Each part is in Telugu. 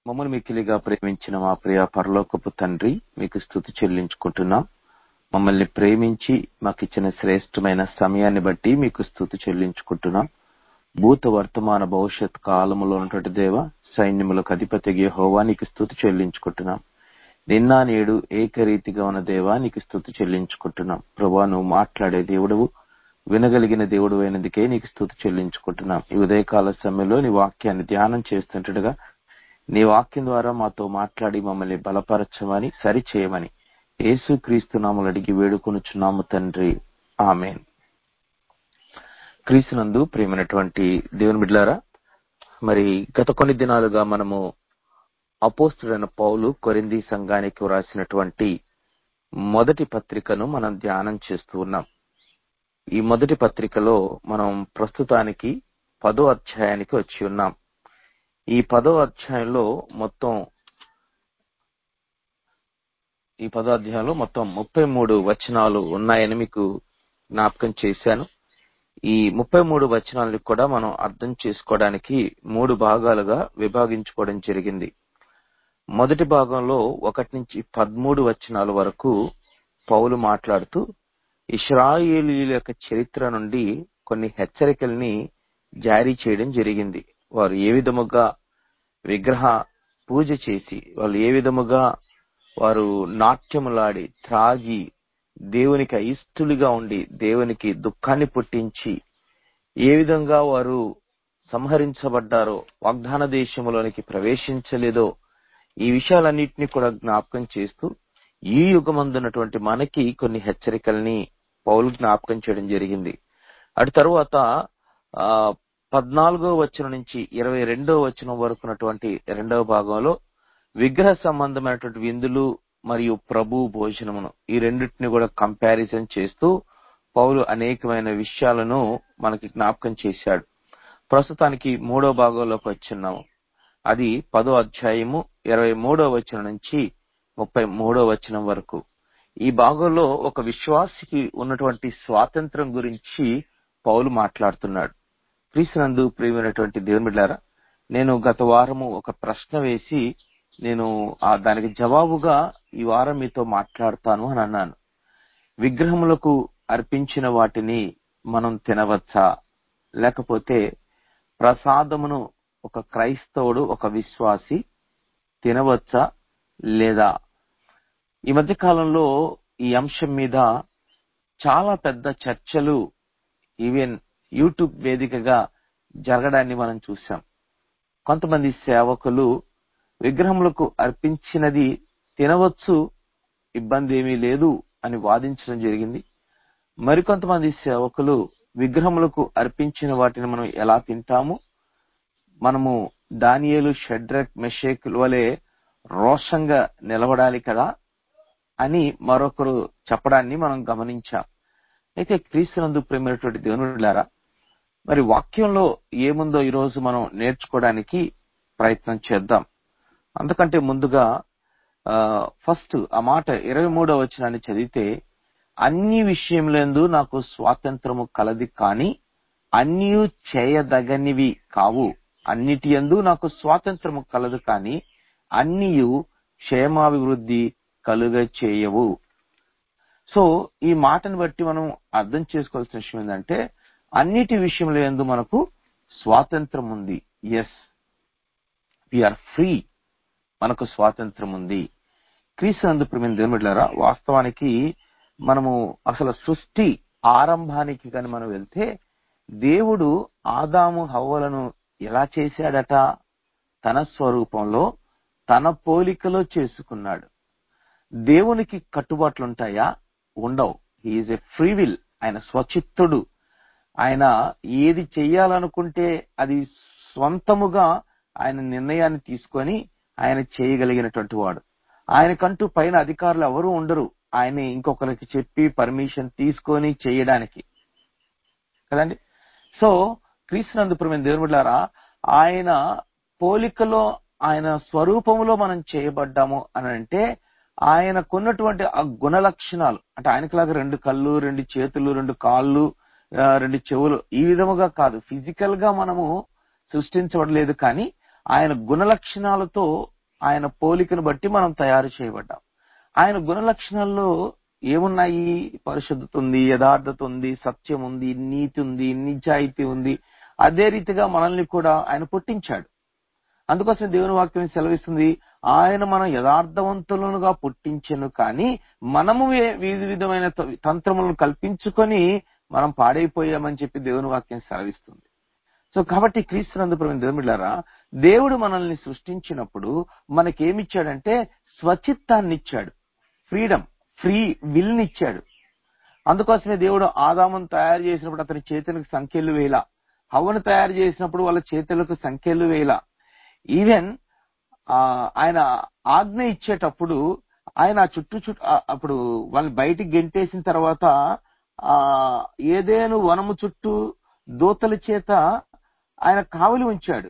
మమ్మల్ని మిక్కిలిగా ప్రేమించిన మా ప్రియ పరలోకపు తండ్రి మీకు స్థుతి చెల్లించుకుంటున్నాం మమ్మల్ని ప్రేమించి మాకు ఇచ్చిన శ్రేష్టమైన సమయాన్ని బట్టి మీకు స్థుతి చెల్లించుకుంటున్నాం భూత వర్తమాన భవిష్యత్ కాలములో ఉన్నటువంటి దేవ సైన్యములకు అధిపతి హోవా నీకు స్థుతి చెల్లించుకుంటున్నాం నిన్న నేడు ఏకరీతిగా ఉన్న దేవా నీకు స్థుతి చెల్లించుకుంటున్నాం ప్రభా నువ్వు మాట్లాడే దేవుడువు వినగలిగిన దేవుడు అయినందుకే నీకు స్థుతి చెల్లించుకుంటున్నాం ఈ ఉదయకాల సమయంలో నీ వాక్యాన్ని ధ్యానం చేస్తుంటగా నీ వాక్యం ద్వారా మాతో మాట్లాడి మమ్మల్ని బలపరచమని సరిచేయమని యేసు క్రీస్తు నామలు అడిగి వేడుకొనుచున్నాము తండ్రి ఆమెన్ క్రీస్తునందు ప్రియమైనటువంటి దేవుని బిడ్లారా మరి గత కొన్ని దినాలుగా మనము అపోస్తుడైన పౌలు కొరింది సంఘానికి వ్రాసినటువంటి మొదటి పత్రికను మనం ధ్యానం చేస్తూ ఉన్నాం ఈ మొదటి పత్రికలో మనం ప్రస్తుతానికి పదో అధ్యాయానికి వచ్చి ఉన్నాం ఈ పదో అధ్యాయంలో మొత్తం ఈ పదో అధ్యాయంలో మొత్తం ముప్పై మూడు వచనాలు ఉన్నాయని మీకు జ్ఞాపకం చేశాను ఈ ముప్పై మూడు వచనాలను కూడా మనం అర్థం చేసుకోవడానికి మూడు భాగాలుగా విభాగించుకోవడం జరిగింది మొదటి భాగంలో ఒకటి నుంచి పదమూడు వచనాల వరకు పౌలు మాట్లాడుతూ ఇస్రాయేలీల యొక్క చరిత్ర నుండి కొన్ని హెచ్చరికల్ని జారీ చేయడం జరిగింది వారు ఏ విధముగా విగ్రహ పూజ చేసి వాళ్ళు ఏ విధముగా వారు నాట్యములాడి త్రాగి దేవునికి అయిష్టులుగా ఉండి దేవునికి దుఃఖాన్ని పుట్టించి ఏ విధంగా వారు సంహరించబడ్డారో వాగ్దాన దేశంలోనికి ప్రవేశించలేదో ఈ విషయాలన్నింటినీ కూడా జ్ఞాపకం చేస్తూ ఈ యుగమందున్నటువంటి మనకి కొన్ని హెచ్చరికల్ని పౌలు జ్ఞాపకం చేయడం జరిగింది అటు తరువాత ఆ పద్నాలుగో వచనం నుంచి ఇరవై రెండో వచనం వరకు ఉన్నటువంటి రెండవ భాగంలో విగ్రహ సంబంధమైనటువంటి విందులు మరియు ప్రభు భోజనమును ఈ రెండింటిని కూడా కంపారిజన్ చేస్తూ పౌలు అనేకమైన విషయాలను మనకి జ్ఞాపకం చేశాడు ప్రస్తుతానికి మూడో భాగంలోకి వచ్చిన్నాము అది పదో అధ్యాయము ఇరవై మూడో వచనం నుంచి ముప్పై మూడో వచనం వరకు ఈ భాగంలో ఒక విశ్వాసికి ఉన్నటువంటి స్వాతంత్రం గురించి పౌలు మాట్లాడుతున్నాడు క్రీస్తునందు ప్రియమైనటువంటి దేవుని బిడ్డారా నేను గత వారము ఒక ప్రశ్న వేసి నేను ఆ దానికి జవాబుగా ఈ వారం మీతో మాట్లాడతాను అని అన్నాను విగ్రహములకు అర్పించిన వాటిని మనం తినవచ్చా లేకపోతే ప్రసాదమును ఒక క్రైస్తవుడు ఒక విశ్వాసి తినవచ్చా లేదా ఈ మధ్య కాలంలో ఈ అంశం మీద చాలా పెద్ద చర్చలు ఈవెన్ యూట్యూబ్ వేదికగా జరగడాన్ని మనం చూసాం కొంతమంది సేవకులు విగ్రహములకు అర్పించినది తినవచ్చు ఇబ్బంది ఏమీ లేదు అని వాదించడం జరిగింది మరికొంతమంది సేవకులు విగ్రహములకు అర్పించిన వాటిని మనం ఎలా తింటాము మనము దానియేలు షడ్రక్ మెషేక్ వలె రోషంగా నిలబడాలి కదా అని మరొకరు చెప్పడాన్ని మనం గమనించాం అయితే క్రీస్తునందు ప్రేమైనటువంటి దేవునులారా మరి వాక్యంలో ఏముందో ఈరోజు మనం నేర్చుకోవడానికి ప్రయత్నం చేద్దాం అందుకంటే ముందుగా ఫస్ట్ ఆ మాట ఇరవై మూడవ వచనాన్ని చదివితే అన్ని విషయములందు నాకు స్వాతంత్రము కలది కానీ అన్నీ చేయదగనివి కావు అన్నిటి ఎందు నాకు స్వాతంత్రము కలదు కానీ అన్నీ క్షేమాభివృద్ధి కలుగ చేయవు సో ఈ మాటను బట్టి మనం అర్థం చేసుకోవాల్సిన విషయం ఏంటంటే అన్నిటి విషయంలో ఎందు మనకు స్వాతంత్రం ఉంది ఎస్ ఆర్ ఫ్రీ మనకు స్వాతంత్రం ఉంది క్రీస్తు ప్రేమ దేవుడిలారా వాస్తవానికి మనము అసలు సృష్టి ఆరంభానికి కానీ మనం వెళ్తే దేవుడు ఆదాము హవ్వలను ఎలా చేశాడట తన స్వరూపంలో తన పోలికలో చేసుకున్నాడు దేవునికి కట్టుబాట్లుంటాయా ఉండవు హీఈస్ ఎ ఫ్రీ విల్ ఆయన స్వచిత్తుడు ఆయన ఏది చెయ్యాలనుకుంటే అది స్వంతముగా ఆయన నిర్ణయాన్ని తీసుకొని ఆయన చేయగలిగినటువంటి వాడు ఆయనకంటూ పైన అధికారులు ఎవరు ఉండరు ఆయన ఇంకొకరికి చెప్పి పర్మిషన్ తీసుకొని చేయడానికి కదండి సో క్రీస్తునందుపురమైన దేవుని బిడ్డారా ఆయన పోలికలో ఆయన స్వరూపములో మనం చేయబడ్డాము అని అంటే ఆయనకున్నటువంటి ఆ గుణ లక్షణాలు అంటే ఆయనకులాగా రెండు కళ్ళు రెండు చేతులు రెండు కాళ్ళు రెండు చెవులు ఈ విధముగా కాదు ఫిజికల్ గా మనము సృష్టించబడలేదు కానీ ఆయన గుణ లక్షణాలతో ఆయన పోలికను బట్టి మనం తయారు చేయబడ్డాం ఆయన గుణ లక్షణాల్లో ఏమున్నాయి పరిశుద్ధత ఉంది యథార్థత ఉంది సత్యం ఉంది నీతి ఉంది నిజాయితీ ఉంది అదే రీతిగా మనల్ని కూడా ఆయన పుట్టించాడు అందుకోసం దేవుని వాక్యం సెలవిస్తుంది ఆయన మనం యథార్థవంతులుగా పుట్టించను కానీ మనము వే- వివిధ విధమైన త- తంత్రములను కల్పించుకొని మనం పాడైపోయామని చెప్పి దేవుని వాక్యం సెలవిస్తుంది సో కాబట్టి క్రీస్తునందు ప్రభుత్వ దేవుడిలారా దేవుడు మనల్ని సృష్టించినప్పుడు మనకేమిచ్చాడంటే స్వచిత్తాన్ని ఇచ్చాడు ఫ్రీడమ్ ఫ్రీ విల్ ఇచ్చాడు అందుకోసమే దేవుడు ఆదామును తయారు చేసినప్పుడు అతని చేతులకు సంఖ్యలు వేల హవ్వను తయారు చేసినప్పుడు వాళ్ళ చేతులకు సంఖ్యలు వేల ఈవెన్ ఆ ఆయన ఆజ్ఞ ఇచ్చేటప్పుడు ఆయన ఆ చుట్టూ చుట్టూ ఆ- అప్పుడు వాళ్ళని బయటికి గెంటేసిన తర్వాత ఆ ఏదేను వనము చుట్టూ దూతల చేత ఆయన కావలి ఉంచాడు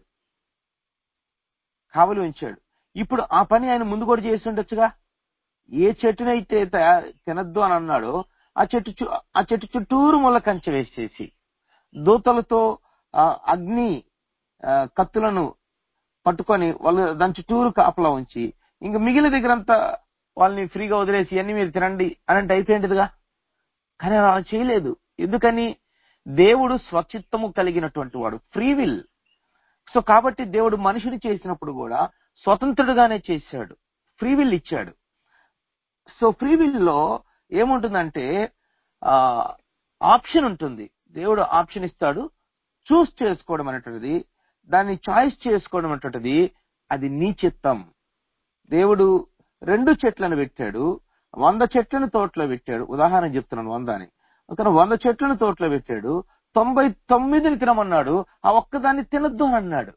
కావలి ఉంచాడు ఇప్పుడు ఆ పని ఆయన ముందు కూడా చేసి ఉండొచ్చుగా ఏ చెట్టునైతే తయా- తినద్దు అని అన్నాడో ఆ చెట్టు చు- ఆ చెట్టు చుట్టూరు ముళ్ళ కంచె వేసేసి దూతలతో ఆ, అగ్ని ఆ, కత్తులను పట్టుకొని వాళ్ళు దాని చుట్టూరు కాపలా ఉంచి ఇంకా మిగిలిన దగ్గరంతా వాళ్ళని ఫ్రీగా వదిలేసి ఇవన్నీ మీరు తినండి అని అంటే అయిపోయిందిగా కానీ ఆయన అలా చేయలేదు ఎందుకని దేవుడు స్వచిత్తము కలిగినటువంటి వాడు ఫ్రీ విల్ సో కాబట్టి దేవుడు మనిషిని చేసినప్పుడు కూడా స్వతంత్రుడుగానే చేశాడు ఫ్రీ విల్ ఇచ్చాడు సో ఫ్రీ విల్ లో ఏముంటుందంటే ఆ ఆప్షన్ ఉంటుంది దేవుడు ఆప్షన్ ఇస్తాడు చూస్ చేసుకోవడం అనేటువంటిది దాన్ని చాయిస్ చేసుకోవడం అనేటువంటిది అది నీ చిత్తం దేవుడు రెండు చెట్లను పెట్టాడు వంద చెట్లను తోటలో పెట్టాడు ఉదాహరణ చెప్తున్నాను వంద అని అతను వంద చెట్లను తోటలో పెట్టాడు తొంభై తొమ్మిదిని తినమన్నాడు ఆ ఒక్కదాన్ని తినొద్దు అని అన్నాడు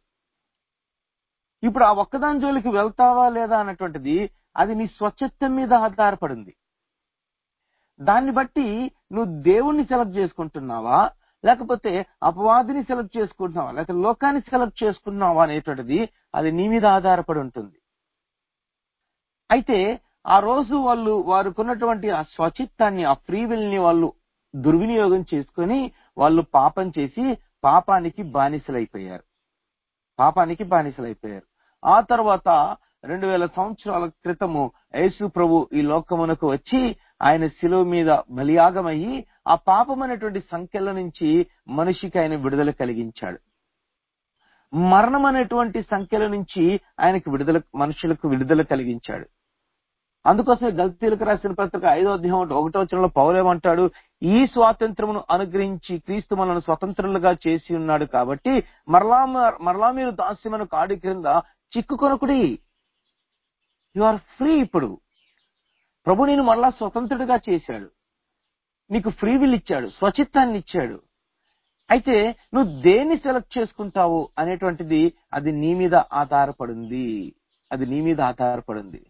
ఇప్పుడు ఆ ఒక్కదాని జోలికి వెళ్తావా లేదా అన్నటువంటిది అది నీ స్వచ్ఛత్వం మీద ఆధారపడింది దాన్ని బట్టి నువ్వు దేవుణ్ణి సెలెక్ట్ చేసుకుంటున్నావా లేకపోతే అపవాదిని సెలెక్ట్ చేసుకుంటున్నావా లేకపోతే లోకాన్ని సెలెక్ట్ చేసుకున్నావా అనేటువంటిది అది నీ మీద ఆధారపడి ఉంటుంది అయితే ఆ రోజు వాళ్ళు వారికి ఉన్నటువంటి ఆ స్వచిత్తాన్ని ఆ ఫ్రీ విల్ ని వాళ్ళు దుర్వినియోగం చేసుకొని వాళ్ళు పాపం చేసి పాపానికి బానిసలైపోయారు పాపానికి బానిసలైపోయారు ఆ తర్వాత రెండు వేల సంవత్సరాల క్రితము యేసు ప్రభు ఈ లోకమునకు వచ్చి ఆయన శిలువ మీద బలియాగమయ్యి ఆ పాపమైనటువంటి సంఖ్యల నుంచి మనిషికి ఆయన విడుదల కలిగించాడు మరణం అనేటువంటి సంఖ్యల నుంచి ఆయనకు విడుదల మనుషులకు విడుదల కలిగించాడు అందుకోసమే గల్తీలకు రాసిన పత్రిక ఐదో అధ్యాయం ఒకటో వచనంలో పౌలేమంటాడు ఈ స్వాతంత్రమును అనుగ్రహించి క్రీస్తు మనల్ని స్వతంత్రులుగా చేసి ఉన్నాడు కాబట్టి మరలా మరలా మీరు దాస్యమైన కాడి క్రింద చిక్కుకొనకుడి యు ఆర్ ఫ్రీ ఇప్పుడు ప్రభు నేను మరలా స్వతంత్రుడిగా చేశాడు నీకు ఫ్రీ విల్ ఇచ్చాడు స్వచిత్తాన్ని ఇచ్చాడు అయితే నువ్వు దేన్ని సెలెక్ట్ చేసుకుంటావు అనేటువంటిది అది నీ మీద ఆధారపడింది అది నీ మీద ఆధారపడింది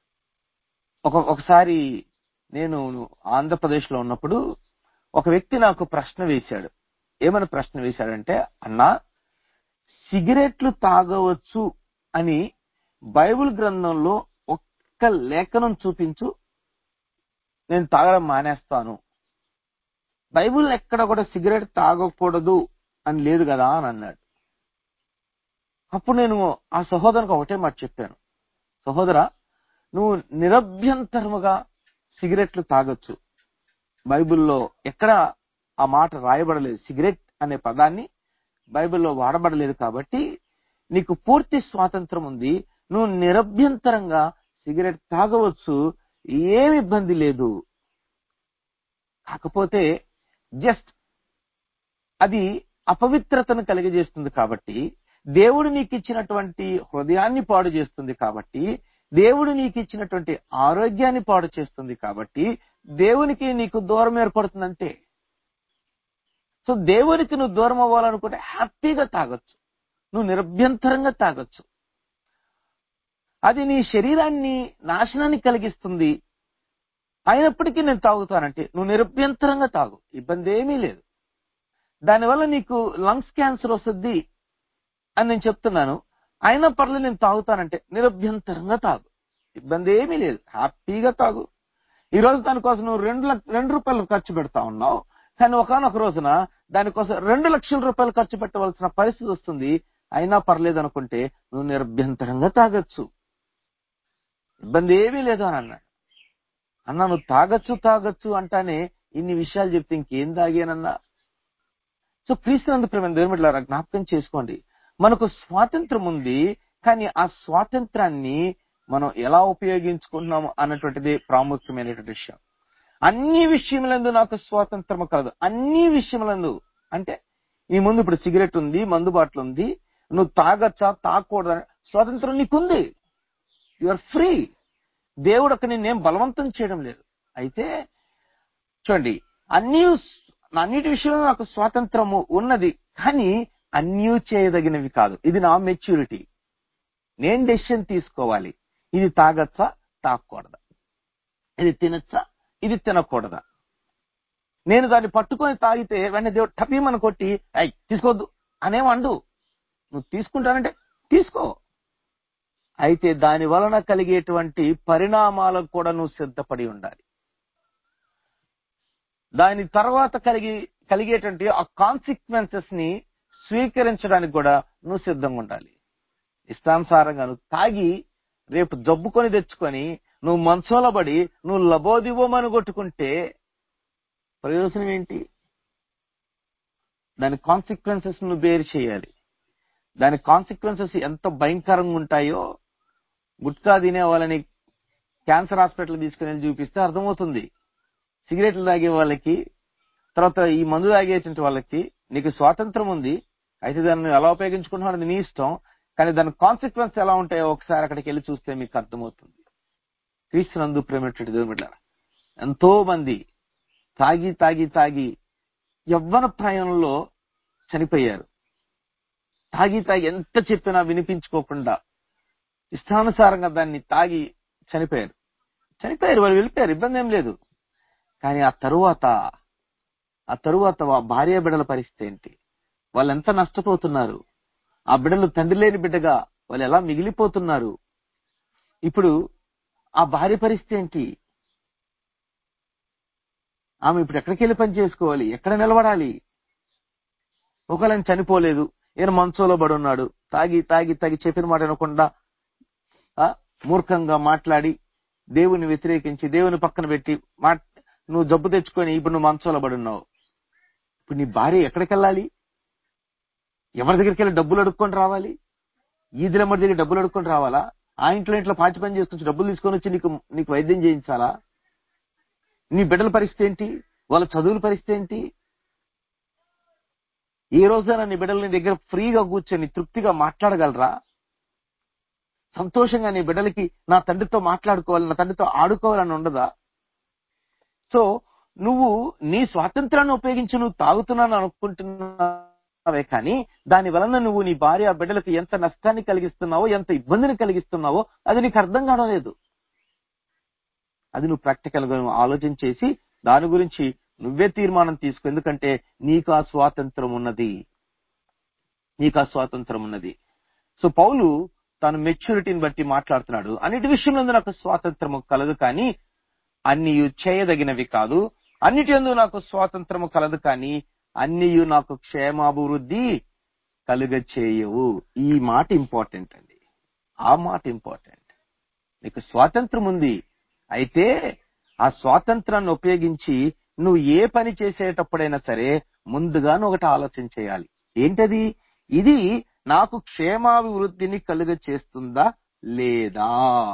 ఒక ఒకసారి నేను ఆంధ్రప్రదేశ్ లో ఉన్నప్పుడు ఒక వ్యక్తి నాకు ప్రశ్న వేశాడు ఏమని ప్రశ్న వేశాడంటే అన్నా సిగరెట్లు తాగవచ్చు అని బైబిల్ గ్రంథంలో ఒక్క లేఖనం చూపించు నేను తాగడం మానేస్తాను బైబిల్ ఎక్కడ కూడా సిగరెట్ తాగకూడదు అని లేదు కదా అని అన్నాడు అప్పుడు నేను ఆ సహోదరునికి ఒకటే మాట చెప్పాను సహోదరా నువ్వు నిరభ్యంతరముగా సిగరెట్లు తాగొచ్చు బైబిల్లో ఎక్కడ ఆ మాట రాయబడలేదు సిగరెట్ అనే పదాన్ని బైబిల్లో వాడబడలేదు కాబట్టి నీకు పూర్తి స్వాతంత్రం ఉంది నువ్వు నిరభ్యంతరంగా సిగరెట్ తాగవచ్చు ఏమి ఇబ్బంది లేదు కాకపోతే జస్ట్ అది అపవిత్రతను కలిగజేస్తుంది కాబట్టి దేవుడు నీకు ఇచ్చినటువంటి హృదయాన్ని పాడు చేస్తుంది కాబట్టి దేవుడు నీకు ఇచ్చినటువంటి ఆరోగ్యాన్ని పాడు చేస్తుంది కాబట్టి దేవునికి నీకు దూరం ఏర్పడుతుందంటే సో దేవునికి నువ్వు దూరం అవ్వాలనుకుంటే హ్యాపీగా తాగొచ్చు నువ్వు నిరభ్యంతరంగా తాగొచ్చు అది నీ శరీరాన్ని నాశనానికి కలిగిస్తుంది అయినప్పటికీ నేను తాగుతానంటే నువ్వు నిరభ్యంతరంగా తాగు ఇబ్బంది ఏమీ లేదు దానివల్ల నీకు లంగ్స్ క్యాన్సర్ వస్తుంది అని నేను చెప్తున్నాను అయినా పర్లేదు నేను తాగుతానంటే నిరభ్యంతరంగా తాగు ఇబ్బంది ఏమీ లేదు హ్యాపీగా తాగు ఈ రోజు దానికోసం నువ్వు రెండు లక్ష రెండు రూపాయలు ఖర్చు పెడతా ఉన్నావు కానీ ఒకనొక రోజున దానికోసం రెండు లక్షల రూపాయలు ఖర్చు పెట్టవలసిన పరిస్థితి వస్తుంది అయినా పర్లేదు అనుకుంటే నువ్వు నిరభ్యంతరంగా తాగొచ్చు ఇబ్బంది ఏమీ లేదు అని అన్నాడు అన్నా నువ్వు తాగొచ్చు తాగొచ్చు అంటానే ఇన్ని విషయాలు చెప్తే ఇంకేం తాగానన్నా సో క్రీస్తునందు ప్రేమ దేవుని బిడ్డలారా జ్ఞాపకం చేసుకోండి మనకు స్వాతంత్రం ఉంది కానీ ఆ స్వాతంత్రాన్ని మనం ఎలా ఉపయోగించుకుంటున్నాము అన్నటువంటిది ప్రాముఖ్యమైనటువంటి విషయం అన్ని విషయములందు నాకు స్వాతంత్రము కలదు అన్ని విషయములందు అంటే నీ ముందు ఇప్పుడు సిగరెట్ ఉంది మందు బాటలు ఉంది నువ్వు తాగచ్చా తాగకూడదా స్వాతంత్రం నీకుంది యు ఆర్ ఫ్రీ దేవుడు అక్కడ నిన్నేం బలవంతం చేయడం లేదు అయితే చూడండి అన్ని అన్నిటి విషయంలో నాకు స్వాతంత్రము ఉన్నది కానీ అన్నీ చేయదగినవి కాదు ఇది నా మెచ్యూరిటీ నేను డెసిషన్ తీసుకోవాలి ఇది తాగచ్చా తాగకూడదా ఇది తినచ్చా ఇది తినకూడదా నేను దాన్ని పట్టుకొని తాగితే వెంటనే దేవుడు టపీమని కొట్టి అయ్ తీసుకోవద్దు అనేమండు నువ్వు తీసుకుంటానంటే తీసుకో అయితే దాని వలన కలిగేటువంటి పరిణామాలకు కూడా నువ్వు సిద్ధపడి ఉండాలి దాని తర్వాత కలిగి కలిగేటువంటి ఆ కాన్సిక్వెన్సెస్ ని స్వీకరించడానికి కూడా నువ్వు సిద్ధంగా ఉండాలి ఇష్టానుసారంగా నువ్వు తాగి రేపు జబ్బుకొని తెచ్చుకొని నువ్వు మంచంలో పడి నువ్వు లబోదివోమని కొట్టుకుంటే ప్రయోజనం ఏంటి దాని కాన్సిక్వెన్సెస్ నువ్వు బేర్ చేయాలి దాని కాన్సిక్వెన్సెస్ ఎంత భయంకరంగా ఉంటాయో గుట్కా తినే వాళ్ళని క్యాన్సర్ హాస్పిటల్ తీసుకుని వెళ్ళి చూపిస్తే అర్థమవుతుంది సిగరెట్లు తాగే వాళ్ళకి తర్వాత ఈ మందు తాగేటువంటి వాళ్ళకి నీకు స్వాతంత్రం ఉంది అయితే దాన్ని నువ్వు ఎలా ఉపయోగించుకుంటున్నావు అది నీ ఇష్టం కానీ దాని కాన్సిక్వెన్స్ ఎలా ఉంటాయో ఒకసారి అక్కడికి వెళ్ళి చూస్తే మీకు అర్థమవుతుంది క్రీస్తునందు ప్రేమటువంటి దేవుని బిడ్డలారా, ఎంతో మంది తాగి తాగి తాగి యవ్వన ప్రాయంలో చనిపోయారు తాగి తాగి ఎంత చెప్పినా వినిపించుకోకుండా ఇష్టానుసారంగా దాన్ని తాగి చనిపోయారు చనిపోయారు వాళ్ళు వెళ్ళిపోయారు ఇబ్బంది ఏం లేదు కానీ ఆ తరువాత ఆ తరువాత వా- భార్య బిడ్డల పరిస్థితి ఏంటి వాళ్ళు ఎంత నష్టపోతున్నారు ఆ బిడ్డలు తండ్రి లేని బిడ్డగా వాళ్ళు ఎలా మిగిలిపోతున్నారు ఇప్పుడు ఆ భార్య పరిస్థితి ఏంటి ఆమె ఇప్పుడు ఎక్కడికి వెళ్ళి పని చేసుకోవాలి ఎక్కడ నిలబడాలి ఒకవేళ ఆయన చనిపోలేదు ఈయన మంచంలో పడి ఉన్నాడు తాగి తాగి తాగి చెప్పిన మాట వినకుండా ఆ, మూర్ఖంగా మాట్లాడి దేవుని వ్యతిరేకించి దేవుని పక్కన పెట్టి మా నువ్వు జబ్బు తెచ్చుకొని ఇప్పుడు నువ్వు మంచంలో పడి ఉన్నావు ఇప్పుడు నీ భార్య ఎక్కడికి వెళ్ళాలి ఎవరి దగ్గరికి వెళ్ళి డబ్బులు అడుక్కొని రావాలి ఈదిలమ్మడి దగ్గర డబ్బులు అడుక్కొని రావాలా ఆ ఇంట్లో ఇంట్లో పాచి పని చేసుకొచ్చి డబ్బులు తీసుకొని వచ్చి నీకు నీకు వైద్యం చేయించాలా నీ బిడ్డల పరిస్థితి ఏంటి వాళ్ళ చదువుల పరిస్థితి ఏంటి ఏ రోజైనా నీ బిడ్డలు నీ దగ్గర ఫ్రీగా కూర్చొని తృప్తిగా మాట్లాడగలరా సంతోషంగా నీ బిడ్డలకి నా తండ్రితో మాట్లాడుకోవాలి నా తండ్రితో ఆడుకోవాలని ఉండదా సో నువ్వు నీ స్వాతంత్రాన్ని ఉపయోగించి నువ్వు తాగుతున్నాను అనుకుంటున్నావే కానీ దాని వలన నువ్వు నీ భార్య బిడ్డలకు ఎంత నష్టాన్ని కలిగిస్తున్నావో ఎంత ఇబ్బందిని కలిగిస్తున్నావో అది నీకు అర్థం కావలేదు అది నువ్వు ప్రాక్టికల్ గా నువ్వు ఆలోచన చేసి దాని గురించి నువ్వే తీర్మానం తీసుకో ఎందుకంటే నీకు ఆ స్వాతంత్రం ఉన్నది నీకు ఆ స్వాతంత్రం ఉన్నది సో పౌలు తన మెచ్యూరిటీని బట్టి మాట్లాడుతున్నాడు అన్నిటి విషయంలో నాకు స్వాతంత్రము కలదు కానీ అన్ని చేయదగినవి కాదు అన్నిటి యందు నాకు స్వాతంత్రము కలదు కానీ అన్ని నాకు క్షేమాభివృద్ధి కలుగ చేయవు ఈ మాట ఇంపార్టెంట్ అండి ఆ మాట ఇంపార్టెంట్ నీకు స్వాతంత్రం ఉంది అయితే ఆ స్వాతంత్రాన్ని ఉపయోగించి నువ్వు ఏ పని చేసేటప్పుడైనా సరే ముందుగా నువ్వు ఒకటి ఆలోచన చేయాలి ఏంటది ఇది నాకు క్షేమాభివృద్ధిని కలుగ చేస్తుందా లేదా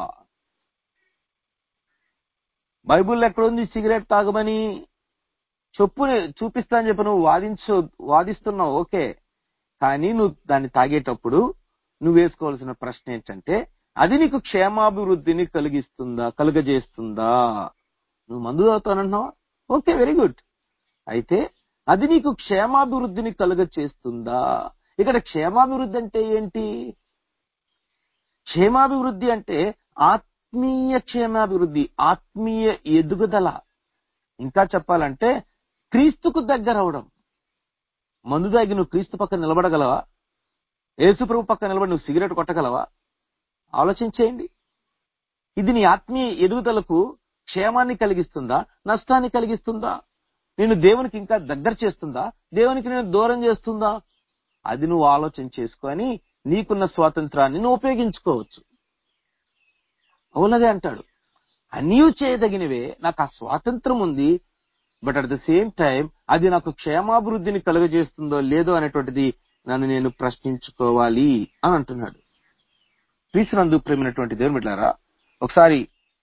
బైబుల్ ఎక్కడుంది సిగరెట్ తాగమని చెప్పు చూపిస్తా అని చెప్పి నువ్వు వాదించు వాదిస్తున్నావు ఓకే కానీ నువ్వు దాన్ని తాగేటప్పుడు నువ్వు వేసుకోవాల్సిన ప్రశ్న ఏంటంటే అది నీకు క్షేమాభివృద్ధిని కలిగిస్తుందా కలుగజేస్తుందా నువ్వు మందు తాగుతానంటున్నావా ఓకే వెరీ గుడ్ అయితే అది నీకు క్షేమాభివృద్ధిని కలుగ చేస్తుందా ఇక్కడ క్షేమాభివృద్ధి అంటే ఏంటి క్షేమాభివృద్ధి అంటే ఆత్మీయ క్షేమాభివృద్ధి ఆత్మీయ ఎదుగుదల ఇంకా చెప్పాలంటే క్రీస్తుకు దగ్గర అవడం మందు దాగి నువ్వు క్రీస్తు పక్కన నిలబడగలవా యేసుప్రభు పక్కన నిలబడి నువ్వు సిగరెట్ కొట్టగలవా ఆలోచించేయండి ఇది నీ ఆత్మీయ ఎదుగుదలకు క్షేమాన్ని కలిగిస్తుందా నష్టాన్ని కలిగిస్తుందా నేను దేవునికి ఇంకా దగ్గర చేస్తుందా దేవునికి నేను దూరం చేస్తుందా అది నువ్వు ఆలోచన చేసుకొని నీకున్న స్వాతంత్రాన్ని నువ్వు ఉపయోగించుకోవచ్చు అవునదే అంటాడు అన్నీ చేయదగినవే నాకు ఆ స్వాతంత్రం ఉంది but at the same time అది నాకు క్షేమాభివృద్ధిని కలుగజేస్తుందో లేదో అనేటువంటిది నన్ను నేను ప్రశ్నించుకోవాలి అని అంటున్నాడు క్రీస్తునందు ప్రేమైనటువంటి దేవుని బిడ్డారా ఒకసారి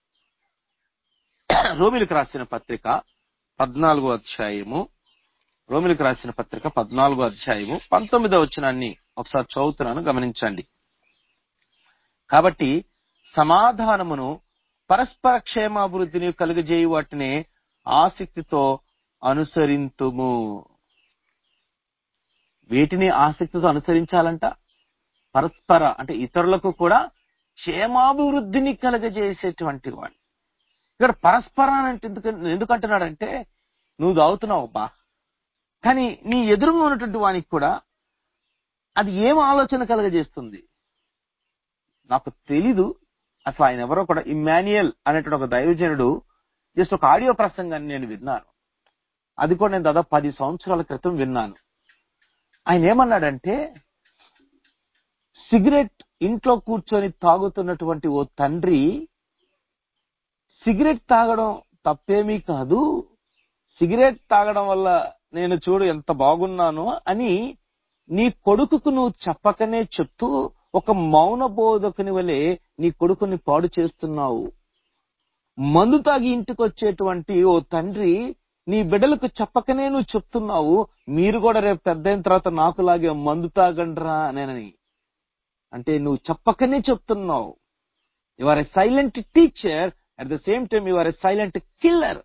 రోమిలకు రాసిన పత్రిక పద్నాలుగో అధ్యాయము రోమిలకు రాసిన పత్రిక పద్నాలుగో అధ్యాయము పంతొమ్మిదో వచనాన్ని ఒకసారి చదువుతున్నాను గమనించండి కాబట్టి సమాధానమును పరస్పర క్షేమాభివృద్ధిని కలుగజేయు వాటిని ఆసక్తితో అనుసరింతుము వీటిని ఆసక్తితో అనుసరించాలంట పరస్పర అంటే ఇతరులకు కూడా క్షేమాభివృద్ధిని కలగజేసేటువంటి వాడు ఇక్కడ పరస్పర అంటే ఎందుకు ఎందుకంటున్నాడంటే నువ్వు తాగుతున్నావు బా కానీ నీ ఎదురుగా ఉన్నటువంటి వానికి కూడా అది ఏం ఆలోచన కలగజేస్తుంది నాకు తెలీదు అసలు ఆయన ఎవరో కూడా ఇమ్మాన్యుయల్ అనేటువంటి ఒక దైవజనుడు జస్ట్ ఒక ఆడియో ప్రసంగాన్ని నేను విన్నాను అది కూడా నేను దాదాపు పది సంవత్సరాల క్రితం విన్నాను ఆయన ఏమన్నాడంటే సిగరెట్ ఇంట్లో కూర్చొని తాగుతున్నటువంటి ఓ తండ్రి సిగరెట్ తాగడం తప్పేమీ కాదు సిగరెట్ తాగడం వల్ల నేను చూడు ఎంత బాగున్నాను అని నీ కొడుకుకు నువ్వు చెప్పకనే చెప్తూ ఒక మౌన బోధకుని వలె నీ కొడుకుని పాడు చేస్తున్నావు మందు తాగి ఇంటికి వచ్చేటువంటి ఓ తండ్రి నీ బిడ్డలకు చెప్పకనే నువ్వు చెప్తున్నావు మీరు కూడా రేపు పెద్ద అయిన తర్వాత నాకులాగే మందు తాగండ్రా నేనని అంటే నువ్వు చెప్పకనే చెప్తున్నావు you are a silent teacher at the same time you are a silent killer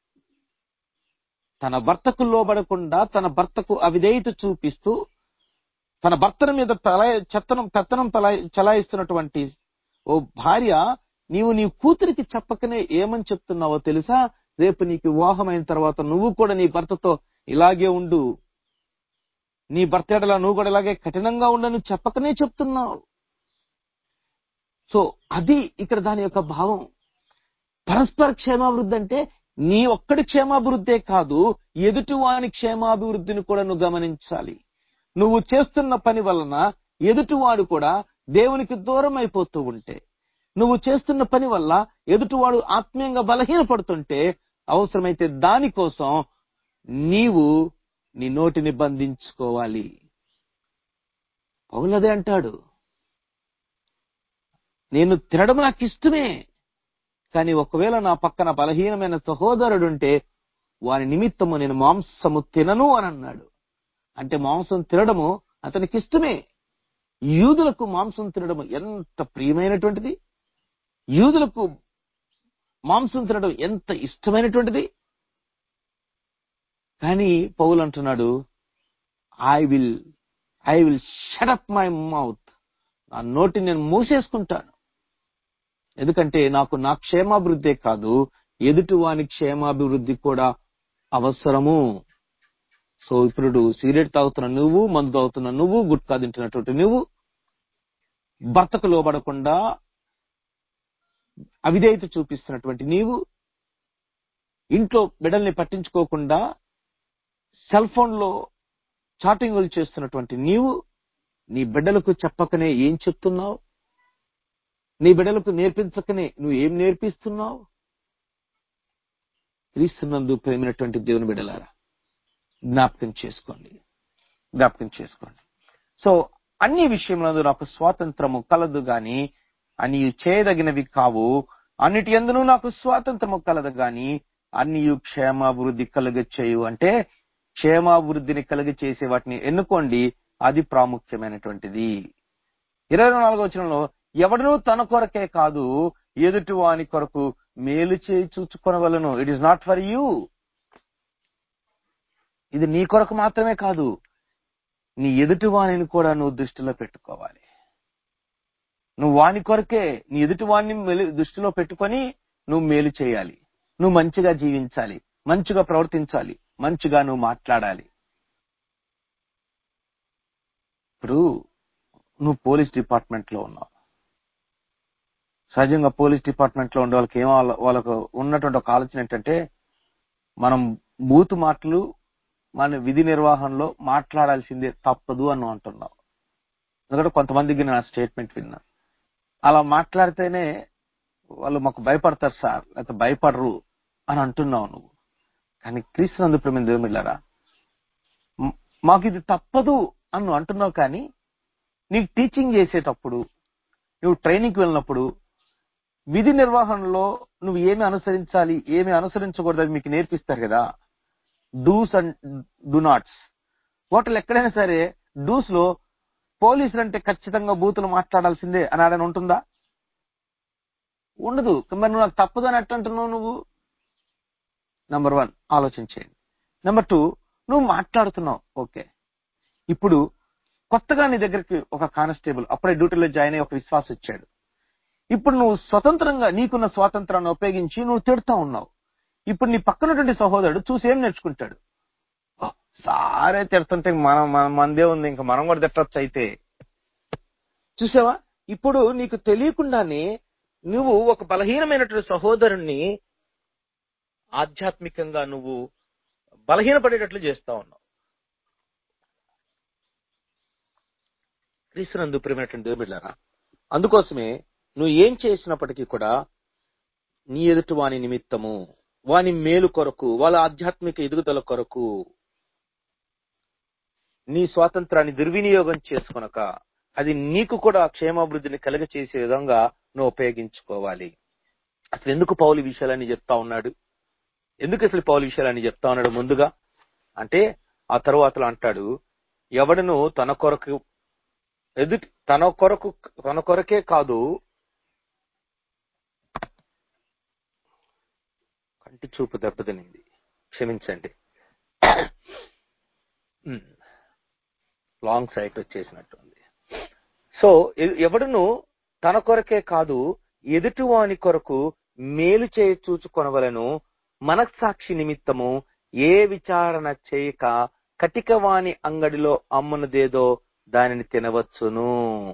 తన భర్తకు లోబడకుండా తన భర్తకు అవిధేయత చూపిస్తూ తన భర్తల మీద పలాయ చెత్తనం పెత్తనం పలాయ చలాయిస్తున్నటువంటి ఓ భార్య నీవు నీ కూతురికి చెప్పకనే ఏమని చెప్తున్నావో తెలుసా రేపు నీకు వివాహమైన తర్వాత నువ్వు కూడా నీ భర్తతో ఇలాగే ఉండు నీ భర్త ఎడలా నువ్వు కూడా ఇలాగే కఠినంగా ఉండని చెప్పకనే చెప్తున్నావు సో అది ఇక్కడ దాని యొక్క భావం పరస్పర క్షేమాభివృద్ధి అంటే నీ ఒక్కడి క్షేమాభివృద్ధే కాదు ఎదుటి వాని క్షేమాభివృద్ధిని కూడా నువ్వు గమనించాలి నువ్వు చేస్తున్న పని వలన ఎదుటివాడు కూడా దేవునికి దూరం అయిపోతూ ఉంటే నువ్వు చేస్తున్న పని వల్ల ఎదుటివాడు ఆత్మీయంగా బలహీనపడుతుంటే అవసరమైతే దానికోసం నీవు నీ నోటిని బంధించుకోవాలి పౌలదే అంటాడు నేను తినడం నాకు ఇష్టమే కానీ ఒకవేళ నా పక్కన బలహీనమైన సహోదరుడుంటే వారి నిమిత్తము నేను మాంసము తినను అని అన్నాడు అంటే మాంసం తినడము అతనికి ఇష్టమే యూదులకు మాంసం తినడం ఎంత ప్రియమైనటువంటిది యూదులకు మాంసం తినడం ఎంత ఇష్టమైనటువంటిది కానీ పౌలు అంటున్నాడు I will I will shut up my mouth నా నోటిని నేను మూసేసుకుంటాను ఎందుకంటే నాకు నా క్షేమాభివృద్ధే కాదు ఎదుటి వాని క్షేమాభివృద్ధి కూడా అవసరము సో ఇప్పుడు సిగరెట్ తాగుతున్న నువ్వు మందు తాగుతున్న నువ్వు గుట్కా తింటున్నటువంటి నువ్వు భర్తకు లోబడకుండా అవిధేయత చూపిస్తున్నటువంటి నీవు ఇంట్లో బిడల్ని పట్టించుకోకుండా సెల్ ఫోన్ లో చాటింగులు చేస్తున్నటువంటి నీవు నీ బిడ్డలకు చెప్పకనే ఏం చెప్తున్నావు నీ బిడ్డలకు నేర్పించకనే నువ్వు ఏం నేర్పిస్తున్నావు క్రీస్తున్నందు ప్రేమైనటువంటి దేవుని బిడ్డలారా జ్ఞాపకం చేసుకోండి జ్ఞాపకం చేసుకోండి సో అన్ని విషయంలో నాకు స్వాతంత్రము కలదు గాని అన్ని చేయదగినవి కావు అన్నిటి ఎందును నాకు స్వాతంత్రము కలదు గాని అన్ని క్షేమాభివృద్ధి కలుగ చేయు అంటే క్షేమాభివృద్ధిని కలుగ చేసే వాటిని ఎన్నుకోండి అది ప్రాముఖ్యమైనటువంటిది ఇరవై నాలుగో వచనంలో ఎవడనూ తన కొరకే కాదు ఎదుటి వాని కొరకు మేలు చేయి చూచుకొనవలను it is not for you ఇది నీ కొరకు మాత్రమే కాదు నీ ఎదుటి వాణిని కూడా నువ్వు దృష్టిలో పెట్టుకోవాలి నువ్వు వాని కొరకే నీ ఎదుటి వాణ్ణి మెలి- దృష్టిలో పెట్టుకొని నువ్వు మేలు చేయాలి నువ్వు మంచిగా జీవించాలి మంచిగా ప్రవర్తించాలి మంచిగా నువ్వు మాట్లాడాలి ఇప్పుడు నువ్వు పోలీస్ డిపార్ట్మెంట్ లో ఉన్నావు సహజంగా పోలీస్ డిపార్ట్మెంట్ లో ఉండే వాళ్ళకి ఏమో వాళ్ళ- వాళ్ళకు ఉన్నటువంటి ఒక ఆలోచన ఏంటంటే మనం బూతు మాటలు మన విధి నిర్వహణలో మాట్లాడాల్సిందే తప్పదు అని అంటున్నావు ఎందుకంటే కొంతమందికి నేను ఆ స్టేట్మెంట్ విన్నా అలా మాట్లాడితేనే వాళ్ళు మాకు భయపడతారు సార్ లేకపోతే భయపడరు అని అంటున్నావు నువ్వు కానీ క్రీస్తునందు ప్రేమ దేవుమిళ్ళారా మ్- మాకు ఇది తప్పదు అని నువ్వు అంటున్నావు కానీ నీకు టీచింగ్ చేసేటప్పుడు నువ్వు ట్రైనింగ్కి వెళ్ళినప్పుడు విధి నిర్వహణలో నువ్వు ఏమి అనుసరించాలి ఏమి అనుసరించకూడదు అది మీకు నేర్పిస్తారు కదా do's and do nots hotel ఎక్కడైనా సరే డూస్ లో పోలీసులు అంటే ఖచ్చితంగా బూతులు మాట్లాడాల్సిందే అని ఆడని ఉంటుందా ఉండదు మరి నువ్వు నాకు తప్పదు అని ఎట్లా అంటున్నావు నువ్వు నంబర్ వన్ ఆలోచించేయండి నెంబర్ టూ నువ్వు మాట్లాడుతున్నావు ఓకే ఇప్పుడు కొత్తగా నీ దగ్గరికి ఒక కానిస్టేబుల్ అప్పుడే డ్యూటీలో జాయిన్ అయ్యి ఒక విశ్వాసం ఇచ్చాడు ఇప్పుడు నువ్వు స్వతంత్రంగా నీకున్న స్వాతంత్రాన్ని ఉపయోగించి నువ్వు తిడుతా ఉన్నావు ఇప్పుడు నీ పక్కనటువంటి సహోదరుడు చూసి ఏం నేర్చుకుంటాడు "ఓ, సారే తిడుతుంటే మనం మన మందే ఉంది ఇంకా మనం కూడా తిట్టచ్చు అయితే చూసావా ఇప్పుడు నీకు తెలియకుండానే నువ్వు ఒక బలహీనమైనటువంటి సహోదరుణ్ణి ఆధ్యాత్మికంగా నువ్వు బలహీనపడేటట్లు చేస్తా ఉన్నావు క్రీస్తునందు ప్రేమైనటువంటి దేవుడిలారా అందుకోసమే నువ్వు ఏం చేసినప్పటికీ కూడా నీ ఎదుటి వాని నిమిత్తము వాని మేలు కొరకు వాళ్ళ ఆధ్యాత్మిక ఎదుగుదల కొరకు నీ స్వాతంత్రాన్ని దుర్వినియోగం చేసుకొనక అది నీకు కూడా క్షేమాభివృద్ధిని కలుగ చేసే విధంగా నువ్వు ఉపయోగించుకోవాలి అసలు ఎందుకు పౌలు ఈ విషయాలన్నీ చెప్తా ఉన్నాడు ఎందుకు అసలు పౌలు విషయాలన్నీ చెప్తా ఉన్నాడు ముందుగా అంటే ఆ తరువాతలో అంటాడు ఎవడను తన కొరకు ఎదుటి తన కొరకు తన కొరకే కాదు కంటి చూపు దెబ్బతినింది క్షమించండి ఉమ్. లాంగ్ సైట్ వచ్చేసినట్టుంది సో ఎ- ఎవడును తన కొరకే కాదు ఎదుటివాని కొరకు మేలు చేయ చూచుకొనవలను మనస్సాక్షి నిమిత్తము ఏ విచారణ చేయక కటికవాని అంగడిలో అమ్మునదేదో దానిని తినవచ్చును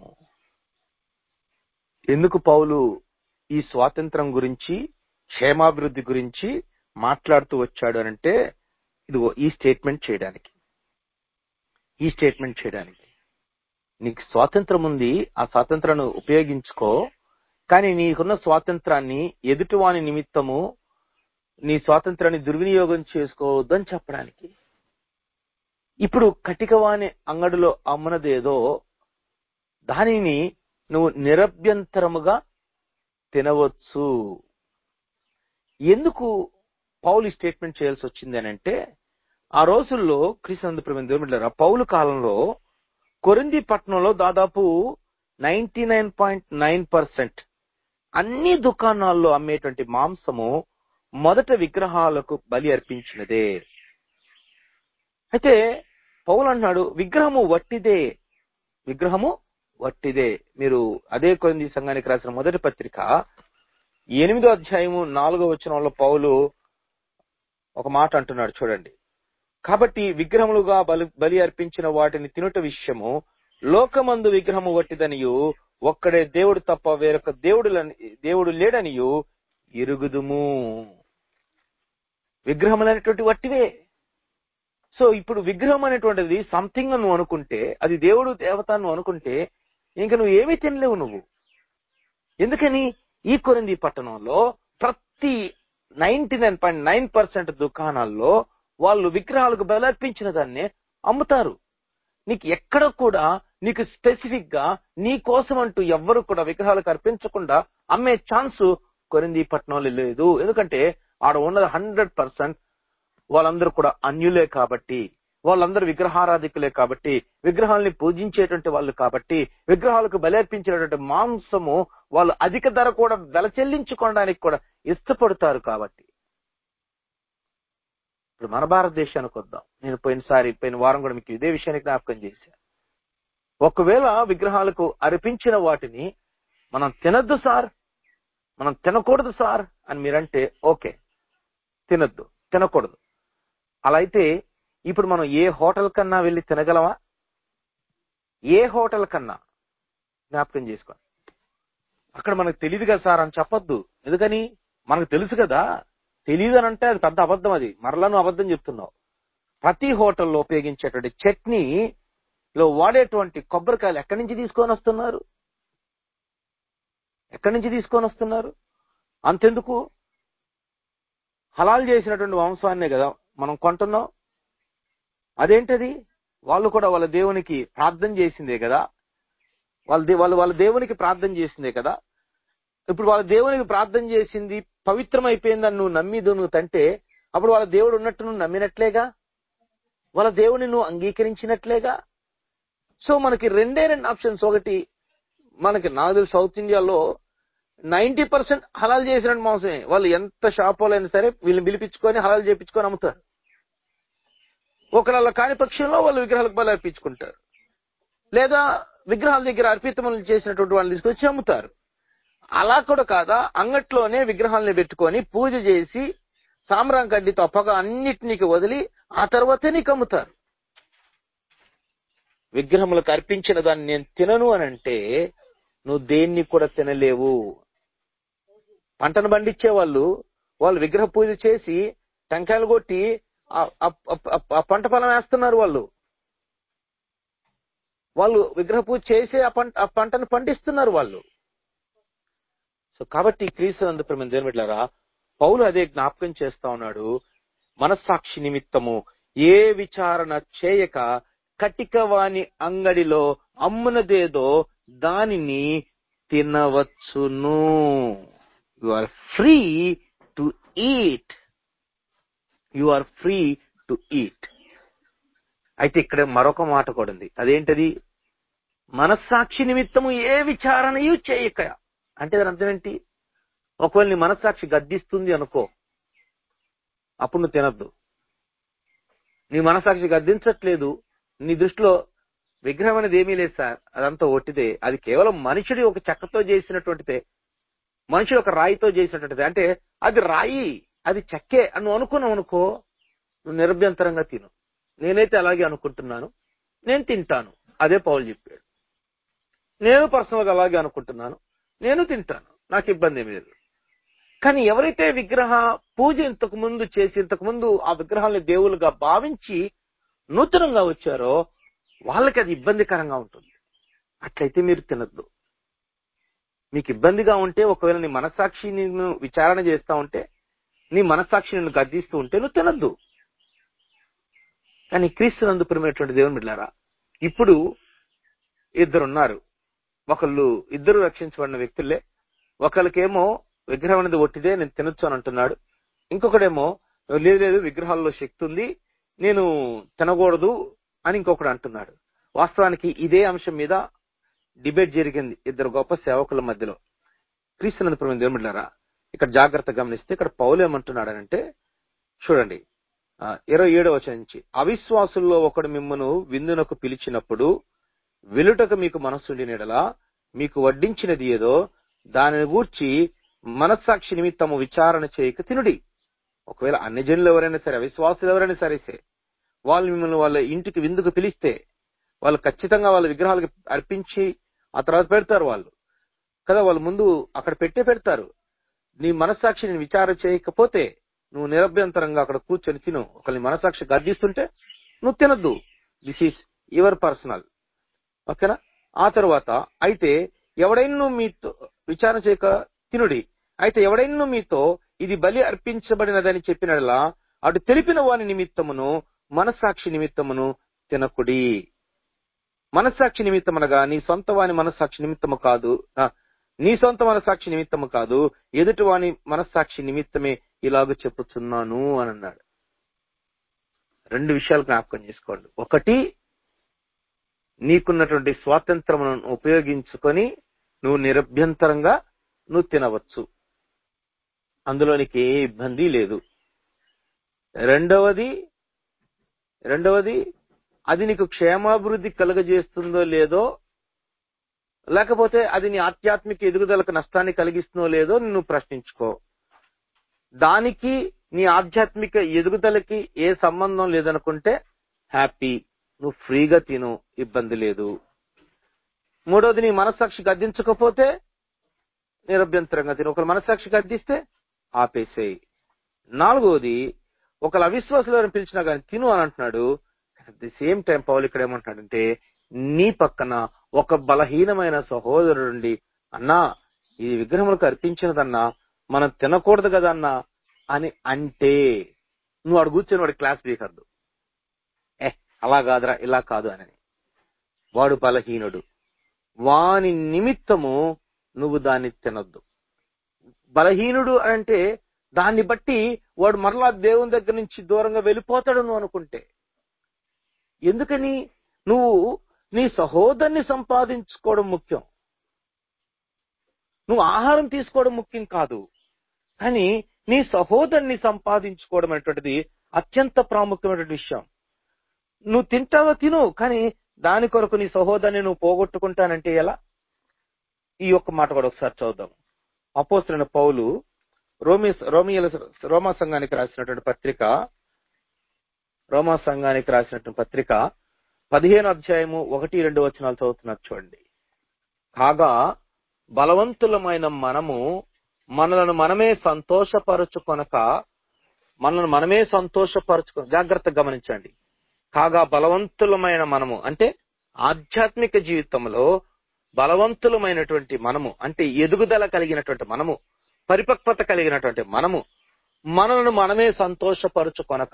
ఎందుకు పౌలు ఈ స్వాతంత్రం గురించి క్షేమాభివృద్ధి గురించి మాట్లాడుతూ వచ్చాడు అనంటే ఇదిగో ఈ స్టేట్మెంట్ చేయడానికి ఈ స్టేట్మెంట్ చేయడానికి నీకు స్వాతంత్రం ఉంది ఆ స్వాతంత్రాన్ని ఉపయోగించుకో కానీ నీకున్న స్వాతంత్రాన్ని ఎదుటివాని నిమిత్తము నీ స్వాతంత్రాన్ని దుర్వినియోగం చేసుకోవద్దని చెప్పడానికి ఇప్పుడు కటికవాని అంగడిలో అమ్మనదేదో దానిని నువ్వు నిరభ్యంతరముగా తినవచ్చు ఎందుకు పౌలు ఈ స్టేట్మెంట్ చేయాల్సి వచ్చింది అని అంటే ఆ రోజుల్లో క్రీస్తు ప్రేమ దేవుడు పౌలు కాలంలో కొరింది పట్టణంలో దాదాపు ninety nine point nine percent అన్ని దుకాణాల్లో అమ్మేటువంటి మాంసము మొదట విగ్రహాలకు బలి అర్పించినదే అయితే పౌలు అన్నాడు విగ్రహము వట్టిదే విగ్రహము వట్టిదే మీరు అదే కొరింది సంఘానికి రాసిన మొదటి పత్రిక ఎనిమిదో అధ్యాయము నాలుగో వచనంలో పౌలు ఒక మాట అంటున్నాడు చూడండి కాబట్టి విగ్రహములుగా బలి బలి అర్పించిన వాటిని తినుట విషయము లోకమందు విగ్రహము వట్టిదనియు ఒక్కడే దేవుడు తప్ప వేరొక దేవుడు దేవుడు లేడనియు ఇరుగుదుము విగ్రహములైనటువంటి వట్టివే సో ఇప్పుడు విగ్రహం అనేటువంటిది సంథింగ్ నువ్వు అనుకుంటే అది దేవుడు దేవత నువ్వు అనుకుంటే ఇంకా నువ్వు ఏమీ తినలేవు నువ్వు ఎందుకని ఈ కొరింది పట్టణంలో ప్రతి ninety nine point nine percent దుకాణాల్లో వాళ్ళు విగ్రహాలకు బలర్పించిన దాన్ని అమ్ముతారు నీకు ఎక్కడ కూడా నీకు స్పెసిఫిక్ గా నీ కోసం అంటూ ఎవ్వరు కూడా విగ్రహాలకు అర్పించకుండా అమ్మే ఛాన్స్ కొరింది పట్టణంలో లేదు ఎందుకంటే ఆడ ఉన్నది హండ్రెడ్ పర్సెంట్ వాళ్ళందరూ కూడా అన్యులే కాబట్టి వాళ్ళందరూ విగ్రహారాధికులే కాబట్టి విగ్రహాలని పూజించేటువంటి వాళ్ళు కాబట్టి విగ్రహాలకు బలర్పించేటువంటి మాంసము వాళ్ళు అధిక ధర కూడా వెల చెల్లించుకోవడానికి కూడా ఇష్టపడతారు కాబట్టి ఇప్పుడు మన భారతదేశానికి వద్దాం నేను పోయినసారి పోయిన వారం కూడా మీకు ఇదే విషయాన్ని జ్ఞాపకం చేశాను ఒకవేళ విగ్రహాలకు అర్పించిన వాటిని మనం తినద్దు సార్ మనం తినకూడదు సార్ అని మీరంటే ఓకే తినద్దు తినకూడదు అలా అయితే ఇప్పుడు మనం ఏ హోటల్ కన్నా వెళ్ళి తినగలమా ఏ హోటల్ కన్నా జ్ఞాపకం చేసుకోండి అక్కడ మనకు తెలియదు కదా సార్ అని చెప్పొద్దు ఎందుకని మనకు తెలుసు కదా తెలియదు అని అంటే అది పెద్ద అబద్ధం అది మరలా నువ్వు అబద్ధం చెప్తున్నావు ప్రతి హోటల్లో ఉపయోగించేటువంటి చట్నీలో వాడేటువంటి కొబ్బరికాయలు ఎక్కడి నుంచి తీసుకొని వస్తున్నారు ఎక్కడి నుంచి తీసుకొని వస్తున్నారు అంతెందుకు హలాల్ చేసినటువంటి మాంసాన్నే కదా మనం కొంటున్నాం అదేంటది వాళ్ళు కూడా వాళ్ళ దేవునికి ప్రార్థన చేసిందే కదా వాళ్ళ దే- వాళ్ళు వాళ్ళ దేవునికి ప్రార్థన చేసిందే కదా ఇప్పుడు వాళ్ళ దేవునికి ప్రార్థన చేసింది పవిత్రమైపోయిందని నువ్వు నమ్మిదు నువ్వు తంటే అప్పుడు వాళ్ళ దేవుడు ఉన్నట్టు నువ్వు నమ్మినట్లేగా వాళ్ళ దేవుని నువ్వు అంగీకరించినట్లేగా సో మనకి రెండే రెండు ఆప్షన్స్ ఒకటి మనకి నాకు తెలిసి సౌత్ ఇండియాలో నైన్టీ పర్సెంట్ హలాల్ చేసిన మాంసమే వాళ్ళు ఎంత షాపులైనా సరే వీళ్ళని పిలిపించుకొని హలాల్ చేపించుకొని అమ్ముతారు ఒకళ్ళ కాని పక్షంలో వాళ్ళు విగ్రహాలకు బలి అర్పించుకుంటారు లేదా విగ్రహాల దగ్గర అర్పితములు చేసినటువంటి వాళ్ళని తీసుకొచ్చి అమ్ముతారు అలా కూడా కాదా అంగట్లోనే విగ్రహాలని పెట్టుకొని పూజ చేసి సాంబ్రాం కడ్డితో పొగ అన్నిటినీకి వదిలి ఆ తర్వాతే నీకు అమ్ముతారు విగ్రహములకు అర్పించిన దాన్ని నేను తినను అని అంటే నువ్వు దేన్ని కూడా తినలేవు పంటను పండించే వాళ్ళు వాళ్ళు విగ్రహ పూజ చేసి టెంకాయలు కొట్టి ఆ- ఆ- ఆ- ఆ పంట పొలం వేస్తున్నారు వాళ్ళు వాళ్ళు విగ్రహ పూజ చేసి ఆ పంట ఆ పంటను పండిస్తున్నారు వాళ్ళు సో కాబట్టి క్రీస్తు అందుప్రమ దేవుని బిడ్డలారా పౌలు అదే జ్ఞాపకం చేస్తా ఉన్నాడు మనస్సాక్షి నిమిత్తము ఏ విచారణ చేయక కటికవాని అంగడిలో అమ్మునదేదో దానిని తినవచ్చును you are free to eat you are free to eat అయితే ఇక్కడ మరొక మాట కూడా ఉంది అదేంటది మనస్సాక్షి నిమిత్తము ఏ విచారణయు చేయక అంటే దాని అర్థం ఏంటి ఒకవేళ నీ మనస్సాక్షి గద్దిస్తుంది అనుకో అప్పుడు నువ్వు తినద్దు నీ మనస్సాక్షి గద్దించట్లేదు నీ దృష్టిలో విగ్రహం అనేది ఏమీ లేదు సార్ అదంతా ఒట్టిదే అది కేవలం మనుషుడి ఒక చెక్కతో చేసినటువంటిదే మనుషుడు ఒక రాయితో చేసినటువంటిదే అంటే అది రాయి అది చెక్కే అని నువ్వు అనుకున్నావు అనుకో నువ్వు నిరభ్యంతరంగా తిను నేనైతే అలాగే అనుకుంటున్నాను నేను తింటాను అదే పౌలు చెప్పాడు నేను పర్సనల్ గా అలాగే అనుకుంటున్నాను నేను తింటాను నాకు ఇబ్బంది ఏమీ లేదు కానీ ఎవరైతే విగ్రహ పూజ ఇంతకు ముందు చేసి ఇంతకు ముందు ఆ విగ్రహాలని దేవులుగా భావించి నూతనంగా వచ్చారో వాళ్ళకి అది ఇబ్బందికరంగా ఉంటుంది అట్లయితే మీరు తినద్దు మీకు ఇబ్బందిగా ఉంటే ఒకవేళ నీ మనస్సాక్షి నిన్ను విచారణ చేస్తా ఉంటే నీ మనస్సాక్షి నిన్ను గద్దిస్తూ ఉంటే నువ్వు తినద్దు కానీ క్రీస్తు నందు ప్రియమైనటువంటి దేవుని బిడ్డారా ఇప్పుడు ఇద్దరు ఉన్నారు ఒకళ్ళు ఇద్దరు రక్షించబడిన వ్యక్తులే ఒకరికేమో విగ్రహం అనేది ఒట్టిదే నేను తినొచ్చు అని అంటున్నాడు ఇంకొకడేమో లేదు లేదు విగ్రహాల్లో శక్తి ఉంది నేను తినకూడదు అని ఇంకొకడు అంటున్నాడు వాస్తవానికి ఇదే అంశం మీద డిబేట్ జరిగింది ఇద్దరు గొప్ప సేవకుల మధ్యలో క్రీస్తునందు ప్రేమ దేవుని బిడ్డారా ఇక్కడ జాగ్రత్త గమనిస్తే ఇక్కడ పౌలు ఏమంటున్నాడనంటే చూడండి ఆ, ఇరవై ఏడవ వచనం నుంచి అవిశ్వాసుల్లో ఒకడు మిమ్మను విందునకు పిలిచినప్పుడు వెలుటకు మీకు మనస్సుండినడలా మీకు వడ్డించినది ఏదో దానిని గూర్చి మనస్సాక్షి నిమిత్తము విచారణ చేయక తినుడి ఒకవేళ అన్ని జనులు ఎవరైనా సరే అవిశ్వాసులు ఎవరైనా సరే సే, వాళ్ళు మిమ్మల్ని వాళ్ళ ఇంటికి విందుకు పిలిస్తే వాళ్ళు ఖచ్చితంగా వాళ్ళ విగ్రహాలకు అర్పించి ఆ తర్వాత పెడతారు వాళ్ళు కదా వాళ్ళు ముందు అక్కడ పెట్టే పెడతారు నీ మనస్సాక్షిని విచారణ చేయకపోతే నువ్వు నిరభ్యంతరంగా అక్కడ కూర్చొని తిను ఒకరిని మనస్సాక్షి గర్జిస్తుంటే నువ్వు తినద్దు దిస్ ఈస్ యువర్ పర్సనల్ ఓకేనా ఆ తర్వాత అయితే ఎవడైనా మీతో విచారణ చేయక తినుడి అయితే ఎవడైనా మీతో ఇది బలి అర్పించబడినదని చెప్పినలా అటు తెలిపిన వాని నిమిత్తమును మనస్సాక్షి నిమిత్తమును తినకుడి మనస్సాక్షి నిమిత్తమనగా నీ సొంత వాని మనస్సాక్షి నిమిత్తము కాదు ఆ, నీ సొంత మనస్సాక్షి నిమిత్తము కాదు ఎదుటి వాని మనస్సాక్షి నిమిత్తమే ఇలాగ చెప్పుచున్నాను అని అన్నాడు రెండు విషయాలు జ్ఞాపకం చేసుకోండి ఒకటి నీకున్నటువంటి స్వాతంత్రమును ఉపయోగించుకొని నువ్వు నిరభ్యంతరంగా నువ్వు తినవచ్చు అందులో నీకు ఏ ఇబ్బంది లేదు రెండవది రెండవది అది నీకు క్షేమాభివృద్ధి కలుగజేస్తుందో లేదో లేకపోతే అది నీ ఆధ్యాత్మిక ఎదుగుదలకు నష్టాన్ని కలిగిస్తుందో లేదో నువ్వు ప్రశ్నించుకో దానికి నీ ఆధ్యాత్మిక ఎదుగుదలకి ఏ సంబంధం లేదనుకుంటే హ్యాపీ నువ్వు ఫ్రీగా తిను ఇబ్బంది లేదు మూడోది నీ మనస్సాక్షి గద్దించకపోతే నిరభ్యంతరంగా తిను ఒకరు మనస్సాక్షి గద్దిస్తే ఆపేసేయి నాలుగోది ఒకళ్ళు అవిశ్వాసులను పిలిచినా కానీ తిను అని అంటున్నాడు అట్ ది సేమ్ టైం పౌలు ఇక్కడ ఏమంటున్నాడంటే నీ పక్కన ఒక బలహీనమైన సహోదరుడి అన్నా ఈ విగ్రహములకు అర్పించినదన్నా మనం తినకూడదు కదన్నా అని అంటే నువ్వు వాడు కూర్చొని వాడి క్లాస్ పీకద్దు ఏ అలా కాదురా ఇలా కాదు అని వాడు బలహీనుడు వాని నిమిత్తము నువ్వు దాన్ని తినొద్దు బలహీనుడు అంటే దాన్ని బట్టి వాడు మరలా దేవుని దగ్గర నుంచి దూరంగా వెళ్ళిపోతాడు నువ్వు అనుకుంటే ఎందుకని నువ్వు నీ సహోదరుని సంపాదించుకోవడం ముఖ్యం నువ్వు ఆహారం తీసుకోవడం ముఖ్యం కాదు కానీ నీ సహోదరుని సంపాదించుకోవడం అనేటువంటిది అత్యంత ప్రాముఖ్యమైనటువంటి విషయం నువ్వు తింటావో తిను కానీ దాని కొరకు నీ సహోదరుని నువ్వు పోగొట్టుకుంటానంటే ఎలా ఈ యొక్క మాట కూడా ఒకసారి చూద్దాం అపోస్తున్న పౌలు రోమి రోమియల రోమా సంఘానికి రాసినటువంటి పత్రిక రోమా సంఘానికి రాసినటువంటి పత్రిక పదిహేను అధ్యాయము ఒకటి రెండు వచనాలు చదువుతున్నారు చూడండి కాగా బలవంతులమైన మనము మనలను మనమే సంతోషపరచుకొనక మనల్ని మనమే సంతోషపరచుకొన జాగ్రత్తగా గమనించండి కాగా బలవంతులమైన మనము అంటే ఆధ్యాత్మిక జీవితంలో బలవంతులమైనటువంటి మనము అంటే ఎదుగుదల కలిగినటువంటి మనము పరిపక్వత కలిగినటువంటి మనము మనలను మనమే సంతోషపరచుకొనక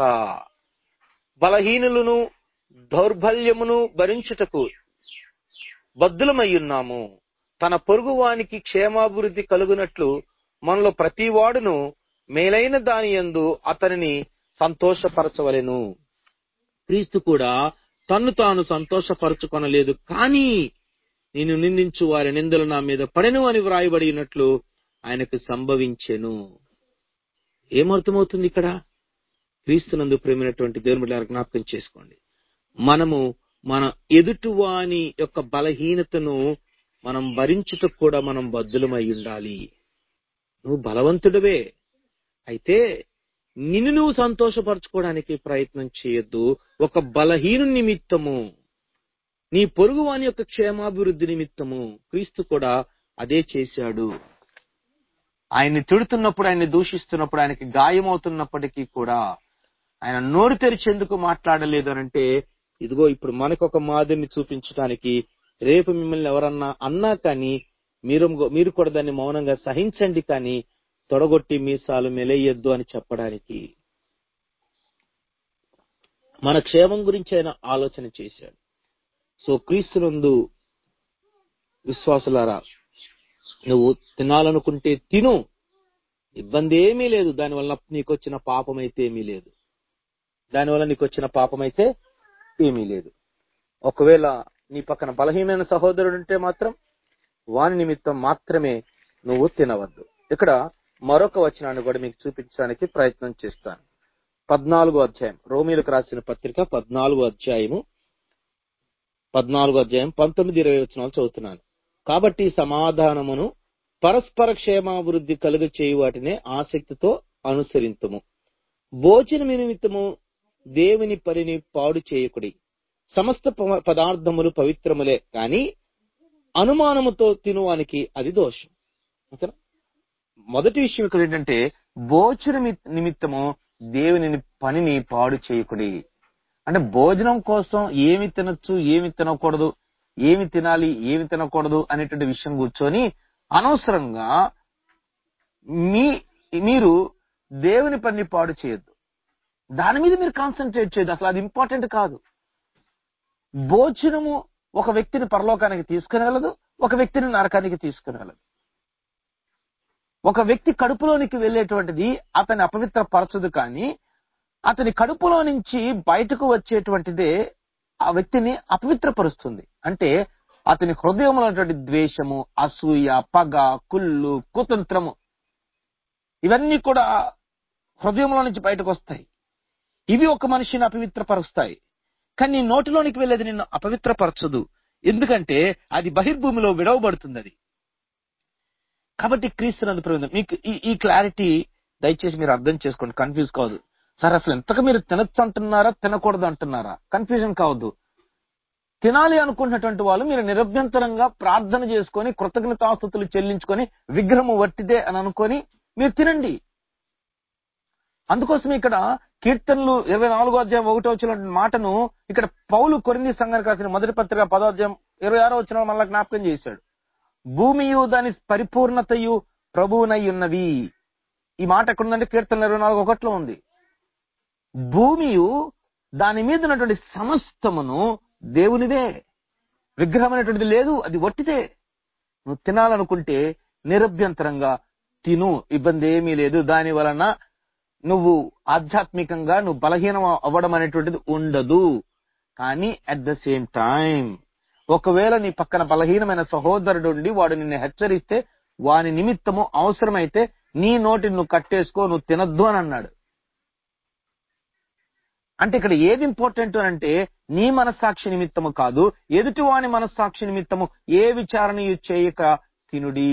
బలహీనులను దౌర్బల్యమును భరించుటకు బద్దులమై ఉన్నాము తన పొరుగువానికి క్షేమాభివృద్ధి కలుగునట్లు మనలో ప్రతి వాడును మేలైన దాని యందు అతనిని సంతోషపరచవలెను క్రీస్తు కూడా తన్ను తాను సంతోషపరచుకొనలేదు కానీ నేను నిందించు వారి నిందలు నా మీద పడెను అని వ్రాయబడి ఉన్నట్లు ఆయనకు సంభవించెను ఏమర్థమవుతుంది ఇక్కడ క్రీస్తునందు ప్రేమైనటువంటి దేవుని బిడ్డలారా జ్ఞాపకం చేసుకోండి మనము మన ఎదుటివాని యొక్క బలహీనతను మనం భరించుటకు కూడా మనం బద్దులమై ఉండాలి నువ్వు బలవంతుడివే అయితే నిన్ను నువ్వు సంతోషపరచుకోవడానికి ప్రయత్నం చేయొద్దు ఒక బలహీను నిమిత్తము నీ పొరుగు వాని యొక్క క్షేమాభివృద్ధి నిమిత్తము క్రీస్తు కూడా అదే చేశాడు ఆయన్ని తిడుతున్నప్పుడు ఆయన్ని దూషిస్తున్నప్పుడు ఆయనకి గాయమవుతున్నప్పటికీ కూడా ఆయన నోరు తెరిచేందుకు మాట్లాడలేదు అనంటే ఇదిగో ఇప్పుడు మనకు ఒక మాదిరిని చూపించడానికి రేపు మిమ్మల్ని ఎవరన్నా అన్నా కానీ మీరు మీరు కూడా దాన్ని మౌనంగా సహించండి కానీ తొడగొట్టి మీసాలు మెలేయొద్దు అని చెప్పడానికి మన క్షేమం గురించి ఆయన ఆలోచన చేశాడు సో క్రీస్తునందు విశ్వాసులారా నువ్వు తినాలనుకుంటే తిను ఇబ్బంది ఏమీ లేదు దానివల్ల నీకు వచ్చిన పాపం అయితే ఏమీ లేదు దానివల్ల నీకు వచ్చిన పాపం అయితే ఏమీ లేదు ఒకవేళ నీ పక్కన బలహీనమైన సహోదరుడు ఉంటే మాత్రం వాని నిమిత్తం మాత్రమే నువ్వు తినవద్దు ఇక్కడ మరొక వచనాన్ని కూడా మీకు చూపించడానికి ప్రయత్నం చేస్తాను పద్నాలుగో అధ్యాయం రోమిలకు రాసిన పత్రిక పద్నాలుగో అధ్యాయము పద్నాలుగో అధ్యాయం పంతొమ్మిది ఇరవై వచనాలు చదువుతున్నాను కాబట్టి సమాధానమును పరస్పర క్షేమాభివృద్ధి కలుగ చేయు వాటినే ఆసక్తితో అనుసరింతుము భోజన నిమిత్తము దేవుని పనిని పాడు చేయకుడి సమస్త ప- పదార్థములు పవిత్రములే కాని అనుమానముతో తినువానికి అది దోషం ఓకేనా మొదటి విషయం ఇక్కడ ఏంటంటే భోజన నిమిత్తము దేవుని పనిని పాడు చేయకుడి అంటే భోజనం కోసం ఏమి తినొచ్చు ఏమి తినకూడదు ఏమి తినాలి ఏమి తినకూడదు అనేటువంటి విషయం కూర్చొని అనవసరంగా మీ మీరు దేవుని పని పాడు చేయొద్దు దాని మీద మీరు కాన్సన్ట్రేట్ చేయొద్దు అసలు అది ఇంపార్టెంట్ కాదు భోజనము ఒక వ్యక్తిని పరలోకానికి తీసుకుని వెళ్ళదు ఒక వ్యక్తిని నరకానికి తీసుకుని వెళ్ళదు ఒక వ్యక్తి కడుపులోనికి వెళ్ళేటువంటిది అతని అపవిత్రపరచదు కానీ అతని కడుపులో నుంచి బయటకు వచ్చేటువంటిదే ఆ వ్యక్తిని అపవిత్రపరుస్తుంది అంటే అతని హృదయంలో ఉన్నటువంటి ద్వేషము అసూయ పగ కుళ్ళు కుతంత్రము ఇవన్నీ కూడా హృదయంలో నుంచి బయటకు వస్తాయి ఇవి ఒక మనిషిని అపవిత్రపరుస్తాయి కానీ నీ నోటిలోనికి వెళ్ళేది నిన్ను అపవిత్రపరచదు ఎందుకంటే అది బహిర్భూమిలో విడవబడుతుంది అది కాబట్టి క్రీస్తునందు ప్రేమ మీకు ఈ ఈ క్లారిటీ దయచేసి మీరు అర్థం చేసుకోండి కన్ఫ్యూజ్ కావద్దు సార్ అసలు ఎంతగా మీరు తినొచ్చు అంటున్నారా తినకూడదు అంటున్నారా కన్ఫ్యూజన్ కావద్దు తినాలి అనుకున్నటువంటి వాళ్ళు మీరు నిరభ్యంతరంగా ప్రార్థన చేసుకొని కృతజ్ఞతాస్తుతులు చెల్లించుకొని విగ్రహము వట్టిదే అని అనుకొని మీరు తినండి అందుకోసం ఇక్కడ కీర్తనలు ఇరవై నాలుగో అధ్యాయం ఒకటో వచ్చిన మాటను ఇక్కడ పౌలు కొరింది సంఘానికి రాసిన మొదటి పత్రిక పదో అధ్యాయం ఇరవై ఆరో వచ్చిన మళ్ళా జ్ఞాపకం చేశాడు భూమియు దాని పరిపూర్ణతయు ప్రభువునై ఉన్నవి ఈ మాట ఎక్కడుందంటే కీర్తన ఇరవై నాలుగు ఒకటిలో ఉంది భూమియు దాని మీద ఉన్నటువంటి సమస్తమును దేవునిదే విగ్రహం అనేటువంటిది లేదు అది ఒట్టిదే నువ్వు తినాలనుకుంటే నిరభ్యంతరంగా తిను ఇబ్బంది ఏమీ లేదు దాని వలన నువ్వు ఆధ్యాత్మికంగా నువ్వు బలహీనం అవ్వడం అనేటువంటిది ఉండదు కానీ అట్ ద సేమ్ టైం ఒకవేళ నీ పక్కన బలహీనమైన సహోదరుడు ఉండి వాడు నిన్ను హెచ్చరిస్తే వాని నిమిత్తము అవసరమైతే నీ నోటిని నువ్వు కట్టేసుకో నువ్వు తినద్దు అని అన్నాడు అంటే ఇక్కడ ఏది ఇంపార్టెంట్ అంటే నీ మనస్సాక్షి నిమిత్తము కాదు ఎదుటివాని మనస్సాక్షి నిమిత్తము ఏ విచారణ చేయక తినుడి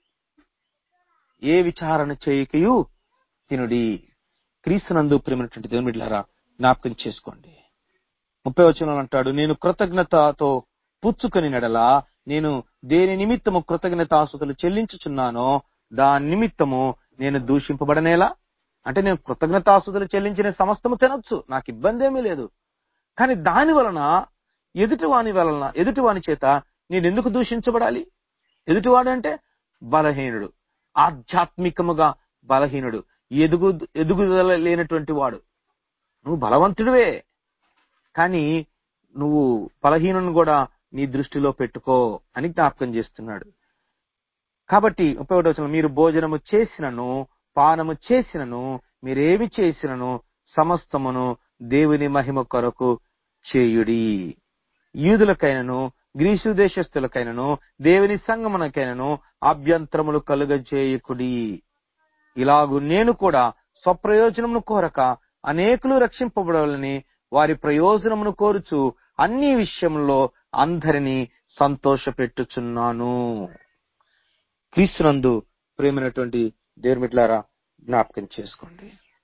ఏ విచారణ చేయకయు తినుడి క్రీస్తునందు ప్రేమైనటువంటి దేవుని బిడ్డలారా జ్ఞాపకం చేసుకోండి ముప్పై వచనంలో అంటాడు నేను కృతజ్ఞతతో పుచ్చుకొని నెడలా నేను దేని నిమిత్తము కృతజ్ఞతాసుతులు చెల్లించుచున్నానో దాని నిమిత్తము నేను దూషింపబడనేలా అంటే నేను కృతజ్ఞతాసుతులు చెల్లించిన సమస్తము తినొచ్చు నాకు ఇబ్బంది ఏమీ లేదు కానీ దాని వలన ఎదుటివాని వలన ఎదుటివాని చేత నేను ఎందుకు దూషించబడాలి ఎదుటివాడు అంటే బలహీనుడు ఆధ్యాత్మికముగా బలహీనుడు ఎదుగు ఎదుగుదల లేనటువంటి వాడు నువ్వు బలవంతుడివే కానీ నువ్వు బలహీనుని కూడా నీ దృష్టిలో పెట్టుకో అని జ్ఞాపకం చేస్తున్నాడు కాబట్టి ముప్పై ఒకటో వచనం, మీరు భోజనము చేసినను పానము చేసినను మీరేమి చేసినను సమస్తమును దేవుని మహిమ కొరకు చేయుడి యూదులకైనను గ్రీసు దేశస్థులకైనను దేవుని సంగమునకైనను అభ్యంతరములు కలుగజేయకుడి ఇలాగు నేను కూడా స్వప్రయోజనమును కోరక అనేకులు రక్షింపబడాలని వారి ప్రయోజనమును కోరుచు అన్ని విషయంలో అందరినీ సంతోషపెట్టుచున్నాను క్రీస్తునందు ప్రేమైనటువంటి దేవుమిట్లారా జ్ఞాపకం చేసుకోండి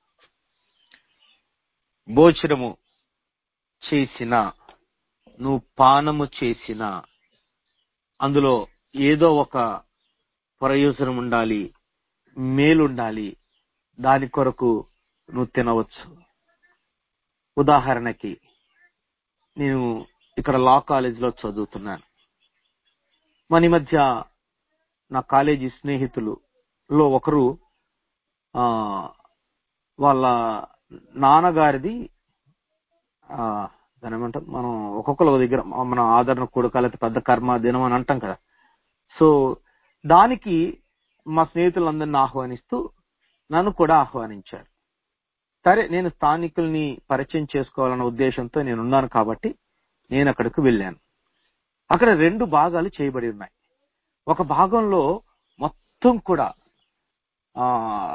భోజనము చేసిన నువ్వు పానము చేసిన అందులో ఏదో ఒక ప్రయోజనం ఉండాలి మేలుండాలి దాని కొరకు నువ్వు తినవచ్చు ఉదాహరణకి నేను ఇక్కడ లా కాలేజీలో చదువుతున్నాను మన ఈ మధ్య నా కాలేజీ స్నేహితులు లో ఒకరు ఆ వాళ్ళ నాన్నగారిది ఆ దాని ఏమంటాం మనం ఒక్కొక్కరు ఒక దగ్గర మన ఆదరణ కూడక లేకపోతే పెద్ద కర్మ దినం అని అంటాం కదా సో దానికి మా స్నేహితులందరిని ఆహ్వానిస్తూ నన్ను కూడా ఆహ్వానించారు సరే నేను స్థానికుల్ని పరిచయం చేసుకోవాలన్న ఉద్దేశంతో నేను ఉన్నాను కాబట్టి నేను అక్కడికి వెళ్ళాను అక్కడ రెండు భాగాలు చేయబడి ఉన్నాయి ఒక భాగంలో మొత్తం కూడా ఆ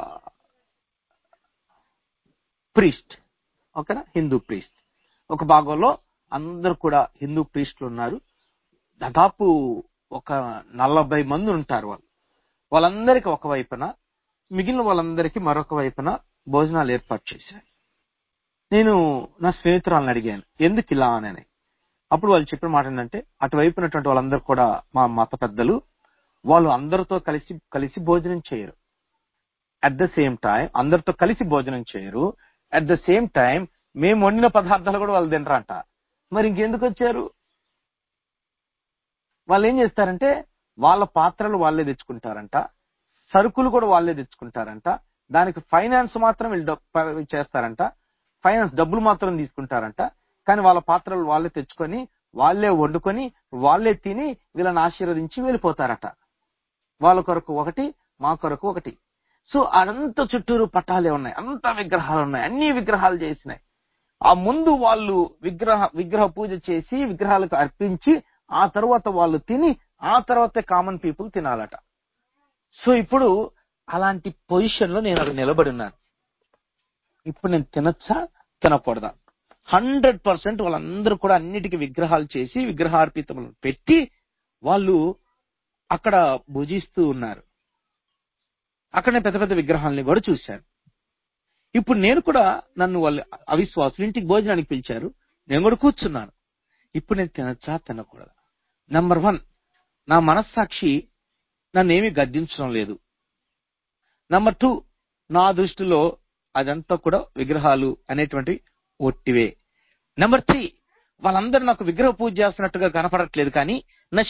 ప్రీస్ట్ ఓకేనా హిందూ ప్రీస్ట్ ఒక భాగంలో అందరు కూడా హిందూ ప్రీస్టులు ఉన్నారు దాదాపు ఒక నలభై మంది ఉంటారు వాళ్ళు వాళ్ళందరికీ ఒక వైపున మిగిలిన వాళ్ళందరికీ మరొక వైపున భోజనాలు ఏర్పాటు చేశారు నేను నా స్నేహితురాలను అడిగాను ఎందుకు ఇలా అని అప్పుడు వాళ్ళు చెప్పిన మాట ఏంటంటే అటువైపు ఉన్నటువంటి వాళ్ళందరూ కూడా మా మత పెద్దలు వాళ్ళు అందరితో కలిసి కలిసి భోజనం చేయరు అట్ ద సేమ్ టైం అందరితో కలిసి భోజనం చేయరు అట్ ద సేమ్ టైం మేము వండిన పదార్థాలు కూడా వాళ్ళు తినరంట మరి ఇంకెందుకు వచ్చారు వాళ్ళు ఏం చేస్తారంటే వాళ్ళ పాత్రలు వాళ్ళే తెచ్చుకుంటారంట సరుకులు కూడా వాళ్ళే తెచ్చుకుంటారంట దానికి ఫైనాన్స్ మాత్రం వీళ్ళు డబ్బు చేస్తారంట ఫైనాన్స్ డబ్బులు మాత్రం తీసుకుంటారంట కానీ వాళ్ళ పాత్రలు వాళ్ళే తెచ్చుకొని వాళ్ళే వండుకొని వాళ్ళే తిని వీళ్ళని ఆశీర్వదించి వెళ్ళిపోతారట వాళ్ళ కొరకు ఒకటి మా కొరకు ఒకటి సో అదంతా చుట్టూరు పట్టాలే ఉన్నాయి అంత విగ్రహాలు ఉన్నాయి అన్ని విగ్రహాలు చేసినాయి ఆ ముందు వాళ్ళు విగ్రహ విగ్రహ పూజ చేసి విగ్రహాలకు అర్పించి ఆ తర్వాత వాళ్ళు తిని ఆ తర్వాత కామన్ పీపుల్ తినాలట సో ఇప్పుడు అలాంటి పొజిషన్ లో నేను అక్కడ నిలబడి ఉన్నాను ఇప్పుడు నేను తినచ్చా తినకూడదా హండ్రెడ్ పర్సెంట్ వాళ్ళందరూ కూడా అన్నిటికీ విగ్రహాలు చేసి విగ్రహార్పితములను పెట్టి వాళ్ళు అక్కడ భుజిస్తూ ఉన్నారు అక్కడ నేను పెద్ద పెద్ద విగ్రహాలని కూడా చూశాను ఇప్పుడు నేను కూడా నన్ను వాళ్ళు అవిశ్వాసులు ఇంటికి భోజనానికి పిలిచారు నేను కూడా కూర్చున్నాను ఇప్పుడు నేను తినచ్చా తినకూడదా నంబర్ వన్ నా మనస్సాక్షి నన్ను ఏమీ గద్దించడం లేదు నంబర్ టూ నా దృష్టిలో అదంతా కూడా విగ్రహాలు అనేటువంటి ఒట్టివే నెంబర్ త్రీ వాళ్ళందరూ నాకు విగ్రహ పూజ చేస్తున్నట్టుగా కనపడట్లేదు కానీ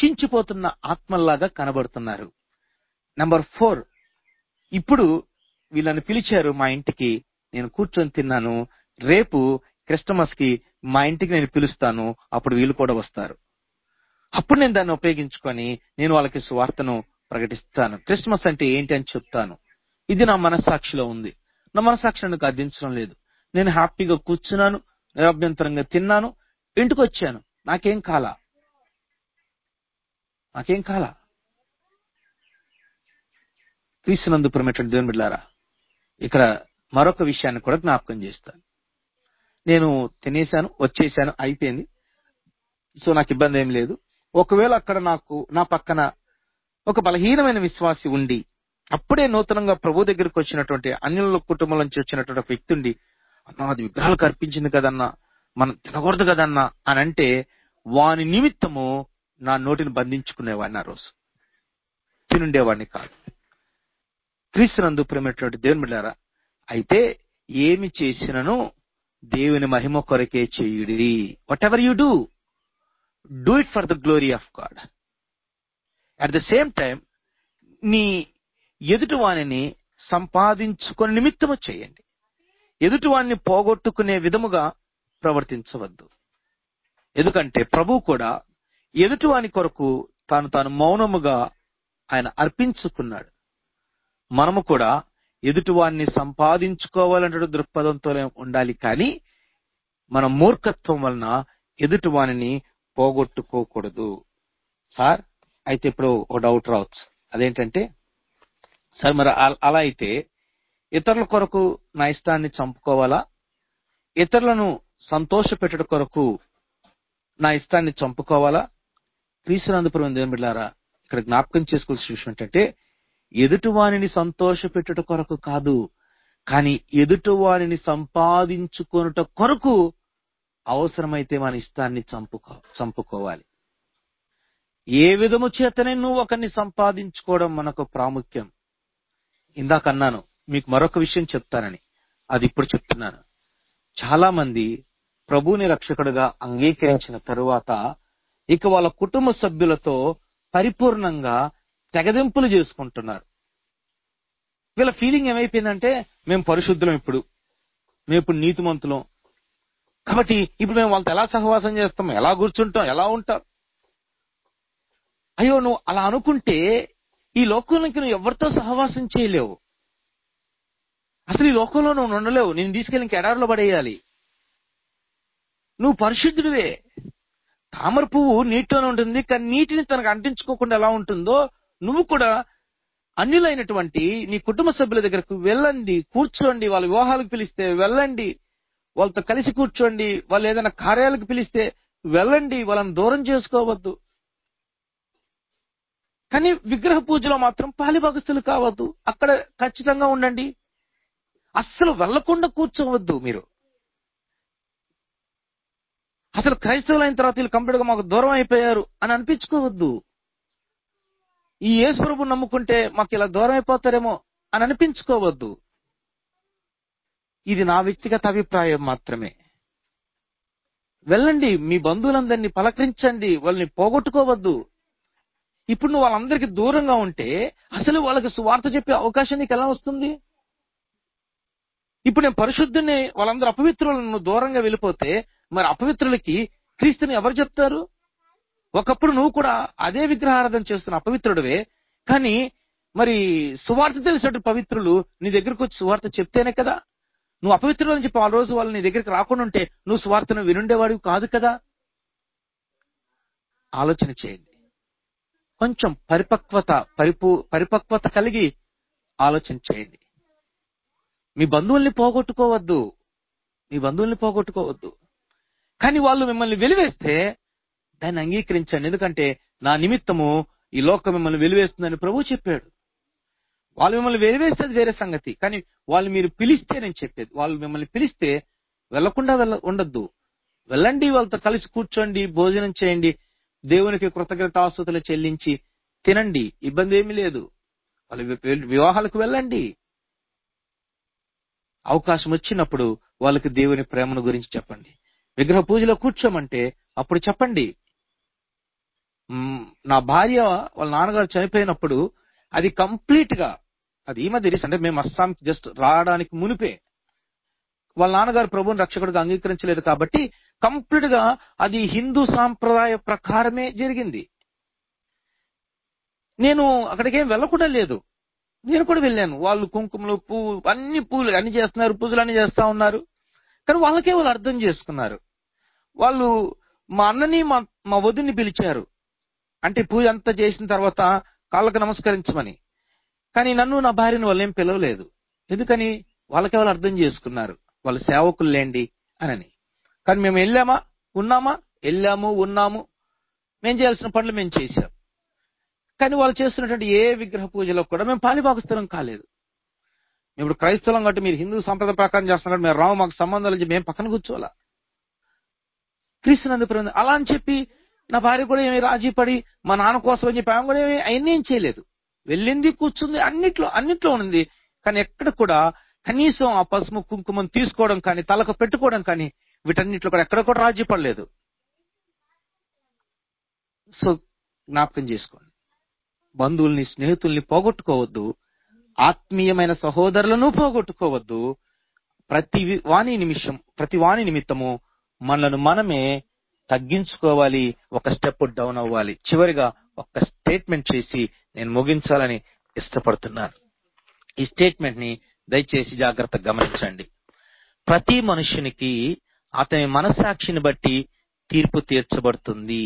నశించిపోతున్న ఆత్మల్లాగా కనబడుతున్నారు నెంబర్ ఫోర్ ఇప్పుడు వీళ్ళని పిలిచారు మా ఇంటికి నేను కూర్చొని తిన్నాను రేపు క్రిస్టమస్ కి మా ఇంటికి నేను పిలుస్తాను అప్పుడు వీళ్ళు కూడా వస్తారు అప్పుడు నేను దాన్ని ఉపయోగించుకొని నేను వాళ్ళకి సువార్తను ప్రకటిస్తాను క్రిస్మస్ అంటే ఏంటి అని చెప్తాను ఇది నా మనస్సాక్షిలో ఉంది నా మనస్సాక్షి నాకు అర్థించడం లేదు నేను హ్యాపీగా కూర్చున్నాను నిరభ్యంతరంగా తిన్నాను ఇంటికి వచ్చాను నాకేం కాలా నాకేం కాలా క్రీస్తునందు ప్రమేటువంటి దేవుని బిడ్డారా ఇక్కడ మరొక విషయాన్ని కూడా జ్ఞాపకం చేస్తాను నేను తినేశాను వచ్చేసాను అయిపోయింది సో నాకు ఇబ్బంది ఏం లేదు ఒకవేళ అక్కడ నాకు నా పక్కన ఒక బలహీనమైన విశ్వాసి ఉండి అప్పుడే నూతనంగా ప్రభు దగ్గరికి వచ్చినటువంటి అన్యుల కుటుంబం నుంచి వచ్చినటువంటి ఒక వ్యక్తి ఉండి అన్నా అది విగ్రహాలకు అర్పించింది కదన్నా మనం తినకూడదు కదన్నా అని అంటే వాని నిమిత్తము నా నోటిని బంధించుకునేవాడిని ఆ రోజు తినుండేవాడిని కాదు క్రీస్తునందు ప్రేమటువంటి దేవుని బిడ్డారా అయితే ఏమి చేసినను దేవుని మహిమ కొరకే చేయుడి whatever you do do it for the glory of God at the same time నీ ఎదుటివాణిని సంపాదించుకొని నిమిత్తము చేయండి ఎదుటివాణ్ణి పోగొట్టుకునే విధముగా ప్రవర్తించవద్దు ఎందుకంటే ప్రభు కూడా ఎదుటివాని కొరకు తాను తాను మౌనముగా ఆయన అర్పించుకున్నాడు మనము కూడా ఎదుటివాన్ని సంపాదించుకోవాలంటే దృక్పథంతో ఉండాలి కానీ మన మూర్ఖత్వం వలన ఎదుటివానిని పోగొట్టుకోకూడదు సార్ అయితే ఇప్పుడు ఒక డౌట్ రావచ్చు అదేంటంటే సార్ మరి అల- అలా అయితే ఇతరుల కొరకు నా ఇష్టాన్ని చంపుకోవాలా ఇతరులను సంతోష పెట్టడం కొరకు నా ఇష్టాన్ని చంపుకోవాలా క్రీస్తునందుపురం దేవుని బిడ్డారా ఇక్కడ జ్ఞాపకం చేసుకోవాల్సిన విషయం ఏంటంటే ఎదుటివానిని సంతోష పెట్టుట కొరకు కాదు కానీ ఎదుటివానిని సంపాదించుకొనుట కొరకు అవసరమైతే మన ఇష్టాన్ని చంపుకో చంపుకోవాలి ఏ విధము చేతనే నువ్వు ఒకరిని సంపాదించుకోవడం మనకు ప్రాముఖ్యం ఇందాక అన్నాను మీకు మరొక విషయం చెప్తానని అది ఇప్పుడు చెప్తున్నాను చాలా మంది ప్రభువుని రక్షకుడుగా అంగీకరించిన తరువాత ఇక వాళ్ళ కుటుంబ సభ్యులతో పరిపూర్ణంగా తెగదింపులు చేసుకుంటున్నారు వీళ్ళ ఫీలింగ్ ఏమైపోయిందంటే మేము పరిశుద్ధులం ఇప్పుడు మేము ఇప్పుడు నీతిమంతులం కాబట్టి ఇప్పుడు మేము వాళ్ళతో ఎలా సహవాసం చేస్తాం ఎలా కూర్చుంటాం ఎలా ఉంటాం అయ్యో నువ్వు అలా అనుకుంటే ఈ లోకంలోకి నువ్వు ఎవరితో సహవాసం చేయలేవు అసలు ఈ లోకంలో నువ్వు ఉండలేవు నేను తీసుకెళ్ళి ఇంక ఎడారిలో పడేయాలి నువ్వు పరిశుద్ధుడివే తామర పువ్వు నీటిలోనే ఉంటుంది కానీ నీటిని తనకు అంటించుకోకుండా ఎలా ఉంటుందో నువ్వు కూడా అన్యులైనటువంటి నీ కుటుంబ సభ్యుల దగ్గరకు వెళ్ళండి కూర్చోండి వాళ్ళ వివాహాలకు పిలిస్తే వెళ్ళండి వాళ్ళతో కలిసి కూర్చోండి వాళ్ళు ఏదైనా కార్యాలకు పిలిస్తే వెళ్ళండి వాళ్ళని దూరం చేసుకోవద్దు కానీ విగ్రహ పూజలో మాత్రం పాలిభాగస్తులు కావద్దు అక్కడ ఖచ్చితంగా ఉండండి అస్సలు వెళ్లకుండా కూర్చోవద్దు మీరు అసలు క్రైస్తవులు అయిన తర్వాత వీళ్ళు కంప్లీట్ గా మాకు దూరం అయిపోయారు అని అనిపించుకోవద్దు ఈ యేసు ప్రభు నమ్ముకుంటే మాకు ఇలా దూరం అయిపోతారేమో అని అనిపించుకోవద్దు ఇది నా వ్యక్తిగత అభిప్రాయం మాత్రమే వెళ్ళండి మీ బంధువులందరినీ పలకరించండి వాళ్ళని పోగొట్టుకోవద్దు ఇప్పుడు నువ్వు వాళ్ళందరికీ దూరంగా ఉంటే అసలు వాళ్ళకి సువార్త చెప్పే అవకాశం నీకు ఎలా వస్తుంది ఇప్పుడు నేను పరిశుద్ధుని వాళ్ళందరూ అపవిత్రులను నువ్వు దూరంగా వెళ్ళిపోతే మరి అపవిత్రులకి క్రీస్తుని ఎవరు చెప్తారు ఒకప్పుడు నువ్వు కూడా అదే విగ్రహారాధన చేస్తున్న అపవిత్రుడివే కానీ మరి సువార్త తెలిసినట్టు పవిత్రులు నీ దగ్గరకు వచ్చి సువార్త చెప్తేనే కదా నువ్వు అపవిత్రులు అని చెప్పి ఆ రోజు వాళ్ళు నీ దగ్గరికి రాకుండా ఉంటే నువ్వు సువార్తను వినుండేవాడివి కాదు కదా ఆలోచన చేయండి కొంచెం పరిపక్వత పరిపు పరిపక్వత కలిగి ఆలోచన చేయండి మీ బంధువుల్ని పోగొట్టుకోవద్దు మీ బంధువుల్ని పోగొట్టుకోవద్దు కానీ వాళ్ళు మిమ్మల్ని వెలివేస్తే దాన్ని అంగీకరించండి ఎందుకంటే నా నిమిత్తము ఈ లోకం మిమ్మల్ని వెలివేస్తుందని ప్రభు చెప్పాడు వాళ్ళు మిమ్మల్ని వెలివేస్తే అది వేరే సంగతి కానీ వాళ్ళు మీరు పిలిస్తే నేను చెప్పేది వాళ్ళు మిమ్మల్ని పిలిస్తే వెళ్లకుండా వెళ్ళ ఉండద్దు వెళ్ళండి వాళ్ళతో కలిసి కూర్చోండి భోజనం చేయండి దేవునికి కృతజ్ఞతాస్తుతులు చెల్లించి తినండి ఇబ్బంది ఏమీ లేదు వాళ్ళ వి- వివాహాలకు వెళ్ళండి అవకాశం వచ్చినప్పుడు వాళ్ళకి దేవుని ప్రేమను గురించి చెప్పండి విగ్రహ పూజలో కూర్చోమంటే అప్పుడు చెప్పండి మ్, నా భార్య వాళ్ళ నాన్నగారు చనిపోయినప్పుడు అది కంప్లీట్ గా అది ఈ మధ్య రీసెంట్ అంటే మేము అస్సాంకి జస్ట్ రావడానికి మునిపే వాళ్ళ నాన్నగారు ప్రభుని రక్షకుడిగా అంగీకరించలేదు కాబట్టి కంప్లీట్ గా అది హిందూ సాంప్రదాయ ప్రకారమే జరిగింది నేను అక్కడికేం వెళ్ళకుండా లేదు నేను కూడా వెళ్ళాను వాళ్ళు కుంకుమలు పువ్వు అన్ని పూలు అన్ని చేస్తున్నారు పూజలు అన్ని చేస్తా ఉన్నారు కానీ వాళ్ళకే వాళ్ళు అర్థం చేసుకున్నారు వాళ్ళు మా అన్నని మా మా వదిని పిలిచారు అంటే పూజ అంతా చేసిన తర్వాత కాళ్ళకు నమస్కరించమని కానీ నన్ను నా భార్యను వాళ్ళు ఏం పిలవలేదు ఎందుకని వాళ్ళకే వాళ్ళు అర్థం చేసుకున్నారు వాళ్ళ సేవకులు లేండి అనని కానీ మేము వెళ్ళామా ఉన్నామా వెళ్ళాము ఉన్నాము మేము చేయాల్సిన పనులు మేము చేశాం కానీ వాళ్ళు చేస్తున్నటువంటి ఏ విగ్రహ పూజలో కూడా మేము పాలిభాగస్థలం కాలేదు మేము ఇప్పుడు క్రైస్తవం కాబట్టి మీరు హిందూ సంప్రదాయ ప్రకారం చేస్తున్నారు కాబట్టి మేము రాము మాకు సంబంధాలు అని చెప్పి మేము పక్కన కూర్చోవాలా క్రీస్తునందు ప్రేమ అలా అని చెప్పి నా భార్య కూడా ఏమి రాజీ పడి మా నాన్న కోసం అని చెప్పి ఆమె కూడా ఏమి అవన్నీ ఏం చేయలేదు వెళ్ళింది కూర్చుంది అన్నిట్లో అన్నిట్లో ఉంది కానీ ఎక్కడ కూడా కనీసం ఆ పసుపు కుంకుమం తీసుకోవడం కానీ తలకు పెట్టుకోవడం కానీ వీటన్నిటిలో కూడా ఎక్కడ కూడా రాజీ పడలేదు సో జ్ఞాపకం చేసుకోండి బంధువుల్ని స్నేహితుల్ని పోగొట్టుకోవద్దు ఆత్మీయమైన సహోదరులను పోగొట్టుకోవద్దు ప్రతి వి- వాణి నిమిషం ప్రతి వాణి నిమిత్తము మనలను మనమే తగ్గించుకోవాలి ఒక స్టెప్ డౌన్ అవ్వాలి చివరిగా ఒక స్టేట్మెంట్ చేసి నేను ముగించాలని ఇష్టపడుతున్నాను ఈ స్టేట్మెంట్ ని దయచేసి జాగ్రత్తగా గమనించండి ప్రతి మనుషునికి అతని మనసాక్షిని బట్టి తీర్పు తీర్చబడుతుంది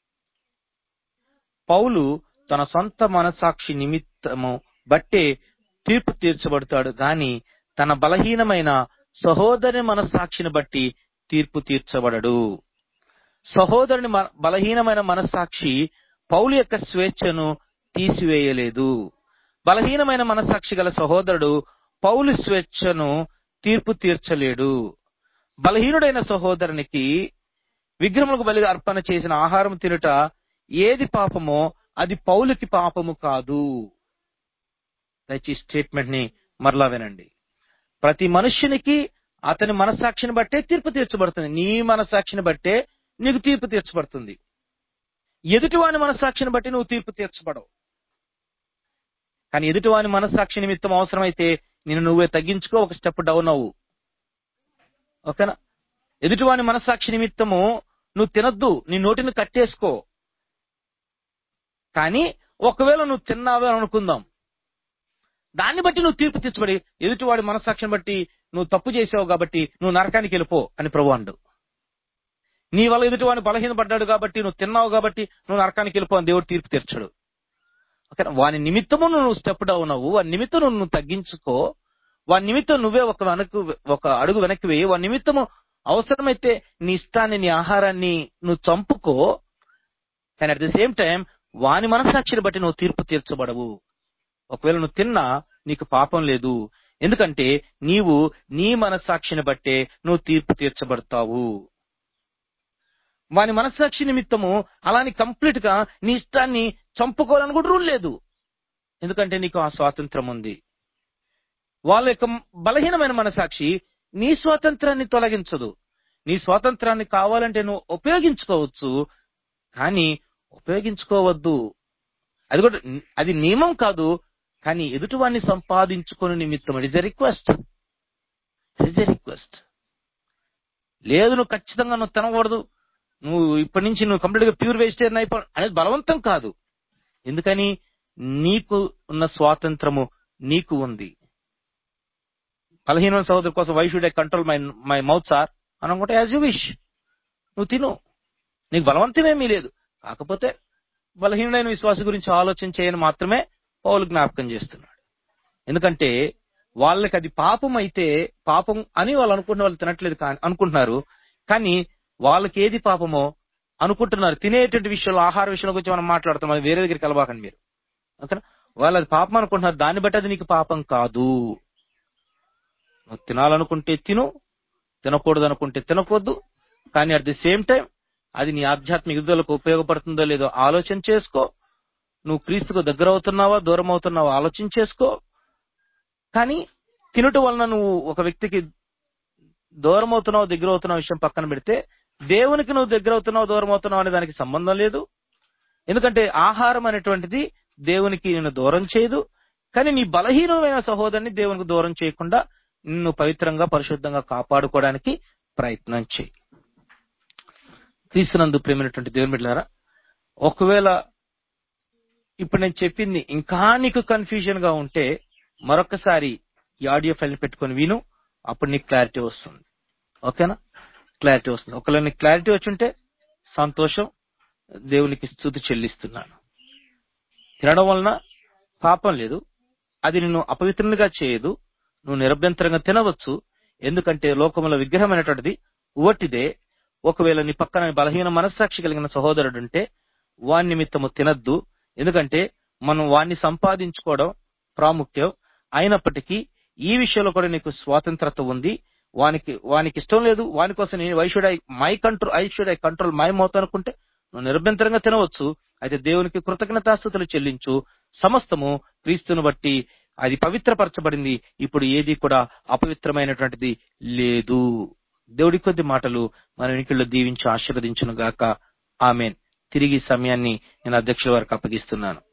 పౌలు తన సొంత మనసాక్షి నిమిత్తము బట్టే తీర్పు తీర్చబడతాడు గాని తన బలహీనమైన సహోదరి మనస్సాక్షిని బట్టి తీర్పు తీర్చబడడు సహోదరుని మ- బలహీనమైన మనస్సాక్షి పౌలు యొక్క స్వేచ్ఛను తీసివేయలేదు బలహీనమైన మనస్సాక్షి గల సహోదరుడు పౌలు స్వేచ్ఛను తీర్పు తీర్చలేడు బలహీనుడైన సహోదరునికి విగ్రహములకు బలి అర్పణ చేసిన ఆహారం తినుట ఏది పాపమో అది పౌలుకి పాపము కాదు దయచేసి స్టేట్మెంట్ ని మరలా వినండి ప్రతి మనుష్యునికి అతని మనస్సాక్షిని బట్టే తీర్పు తీర్చబడుతుంది నీ మనస్సాక్షిని బట్టే నీకు తీర్పు తీర్చబడుతుంది ఎదుటివాని మనస్సాక్షిని బట్టి నువ్వు తీర్పు తీర్చబడవు కానీ ఎదుటివాని మనస్సాక్షి నిమిత్తం అవసరమైతే నేను నువ్వే తగ్గించుకో ఒక స్టెప్ డౌన్ అవ్వు ఓకేనా ఎదుటివాని మనస్సాక్షి నిమిత్తము నువ్వు తినద్దు నీ నోటిని కట్టేసుకో కానీ ఒకవేళ నువ్వు తిన్నావే అని అనుకుందాం దాన్ని బట్టి నువ్వు తీర్పు తెచ్చబడి ఎదుటివాడి మనస్సాక్షిని బట్టి నువ్వు తప్పు చేసావు కాబట్టి నువ్వు నరకానికి వెళ్ళిపో అని ప్రభు అండు నీ వల్ల ఎదుటివాడిని బలహీనపడ్డాడు కాబట్టి నువ్వు తిన్నావు కాబట్టి నువ్వు నరకానికి వెళ్ళిపో అని దేవుడు తీర్పు తీర్చడు ఓకేనా వాని నిమిత్తము నువ్వు స్టెప్ డౌన్ అవ్వు వాని నిమిత్తం నువ్వు నువ్వు తగ్గించుకో వాని నిమిత్తం నువ్వే ఒక వెనక్కు ఒక అడుగు వెనక్కి వేయి వాని నిమిత్తము అవసరమైతే నీ ఇష్టాన్ని నీ ఆహారాన్ని నువ్వు చంపుకో కానీ అట్ ది సేమ్ టైం వాని మనస్సాక్షిని బట్టి నువ్వు తీర్పు తీర్చబడవు ఒకవేళ నువ్వు తిన్నా నీకు పాపం లేదు ఎందుకంటే నీవు నీ మనస్సాక్షిని బట్టే నువ్వు తీర్పు తీర్చబడతావు వాని మనస్సాక్షి నిమిత్తము అలాని కంప్లీట్ గా నీ ఇష్టాన్ని చంపుకోవాలని కూడా రూల్ లేదు ఎందుకంటే నీకు ఆ స్వాతంత్రం ఉంది వాళ్ళ యొక్క బలహీనమైన మనసాక్షి నీ స్వాతంత్రాన్ని తొలగించదు నీ స్వాతంత్రాన్ని కావాలంటే నువ్వు ఉపయోగించుకోవచ్చు కానీ ఉపయోగించుకోవద్దు అది కూడా అది నియమం కాదు కానీ ఎదుటివాడిని సంపాదించుకుని నిమిత్తం it is a request it is a request లేదు నువ్వు ఖచ్చితంగా నువ్వు తినకూడదు నువ్వు ఇప్పటి నుంచి నువ్వు కంప్లీట్ గా ప్యూర్ వెజిటేరియన్ అయిపో అనేది బలవంతం కాదు ఎందుకని నీకు ఉన్న స్వాతంత్రము నీకు ఉంది బలహీన సహోదరు కోసం why should I control my my mouth sir అని అనుకుంటే యాజ్ యూ విష్ నువ్వు తిను నీకు బలవంతమేమీ లేదు కాకపోతే బలహీనుడైన విశ్వాస గురించి ఆలోచన చేయని మాత్రమే పౌలు జ్ఞాపకం చేస్తున్నాడు ఎందుకంటే వాళ్ళకి అది పాపం అయితే పాపం అని వాళ్ళు అనుకుంటున్న వాళ్ళు తినట్లేదు కానీ అనుకుంటున్నారు కానీ వాళ్ళకి ఏది పాపమో అనుకుంటున్నారు తినేటువంటి విషయంలో ఆహార విషయంలో గురించి మనం మాట్లాడుతాం అది వేరే దగ్గరికి వెళ్ళబాకండి మీరు ఓకేనా వాళ్ళు అది పాపం అనుకుంటున్నారు దాన్ని బట్టి అది నీకు పాపం కాదు నువ్వు తినాలనుకుంటే తిను తినకూడదు అనుకుంటే తినకూడదు కానీ అట్ ది సేమ్ టైం అది నీ ఆధ్యాత్మిక ఎదుగుదలకు ఉపయోగపడుతుందో లేదో ఆలోచన చేసుకో నువ్వు క్రీస్తుకు దగ్గర అవుతున్నావా దూరం అవుతున్నావా ఆలోచన చేసుకో కానీ తినుట వలన నువ్వు ఒక వ్యక్తికి దూరం అవుతున్నావు దగ్గర అవుతున్నావు విషయం పక్కన పెడితే దేవునికి నువ్వు దగ్గర అవుతున్నావు దూరం అవుతున్నావు అనే దానికి సంబంధం లేదు ఎందుకంటే ఆహారం అనేటువంటిది దేవునికి నేను దూరం చేయదు కానీ నీ బలహీనమైన సహోదరుని దేవునికి దూరం చేయకుండా నిన్ను పవిత్రంగా పరిశుద్ధంగా కాపాడుకోవడానికి ప్రయత్నం చేయి క్రీస్తునందు ప్రేమైనటువంటి దేవుని బిడ్డలారా ఒకవేళ ఇప్పుడు నేను చెప్పింది ఇంకా నీకు కన్ఫ్యూజన్ గా ఉంటే మరొకసారి ఈ ఆడియో ఫైల్ పెట్టుకొని విను అప్పుడు నీకు క్లారిటీ వస్తుంది ఓకేనా క్లారిటీ వస్తుంది ఒకవేళ నీకు క్లారిటీ వచ్చుంటే సంతోషం దేవునికి స్థుతి చెల్లిస్తున్నాను తినడం వలన పాపం లేదు అది నిన్ను అపవిత్రునిగా చేయదు నువ్వు నిరభ్యంతరంగా తినవచ్చు ఎందుకంటే లోకముల విగ్రహమైనటువంటిది ఉవటిదే ఒకవేళ నీ పక్కన బలహీన మనస్సాక్షి కలిగిన సహోదరుడు ఉంటే వాని నిమిత్తము తినద్దు ఎందుకంటే మనం వాణ్ణి సంపాదించుకోవడం ప్రాముఖ్యం అయినప్పటికీ ఈ విషయంలో కూడా నీకు స్వాతంత్రత ఉంది వానికి వానికి ఇష్టం లేదు వాని కోసం నేను why should I my control I should I control my mouth అనుకుంటే నువ్వు నిరభ్యంతరంగా తినవచ్చు అయితే దేవునికి కృతజ్ఞతాస్థుతులు చెల్లించు సమస్తము క్రీస్తును బట్టి అది పవిత్రపరచబడింది ఇప్పుడు ఏది కూడా అపవిత్రమైనటువంటిది లేదు దేవుడి కొద్ది మాటలు మన వెనుకల్లో దీవించి ఆశీర్వదించును గాక ఆమెన్ తిరిగి ఈ సమయాన్ని నేను అధ్యక్షుల వారికి అప్పగిస్తున్నాను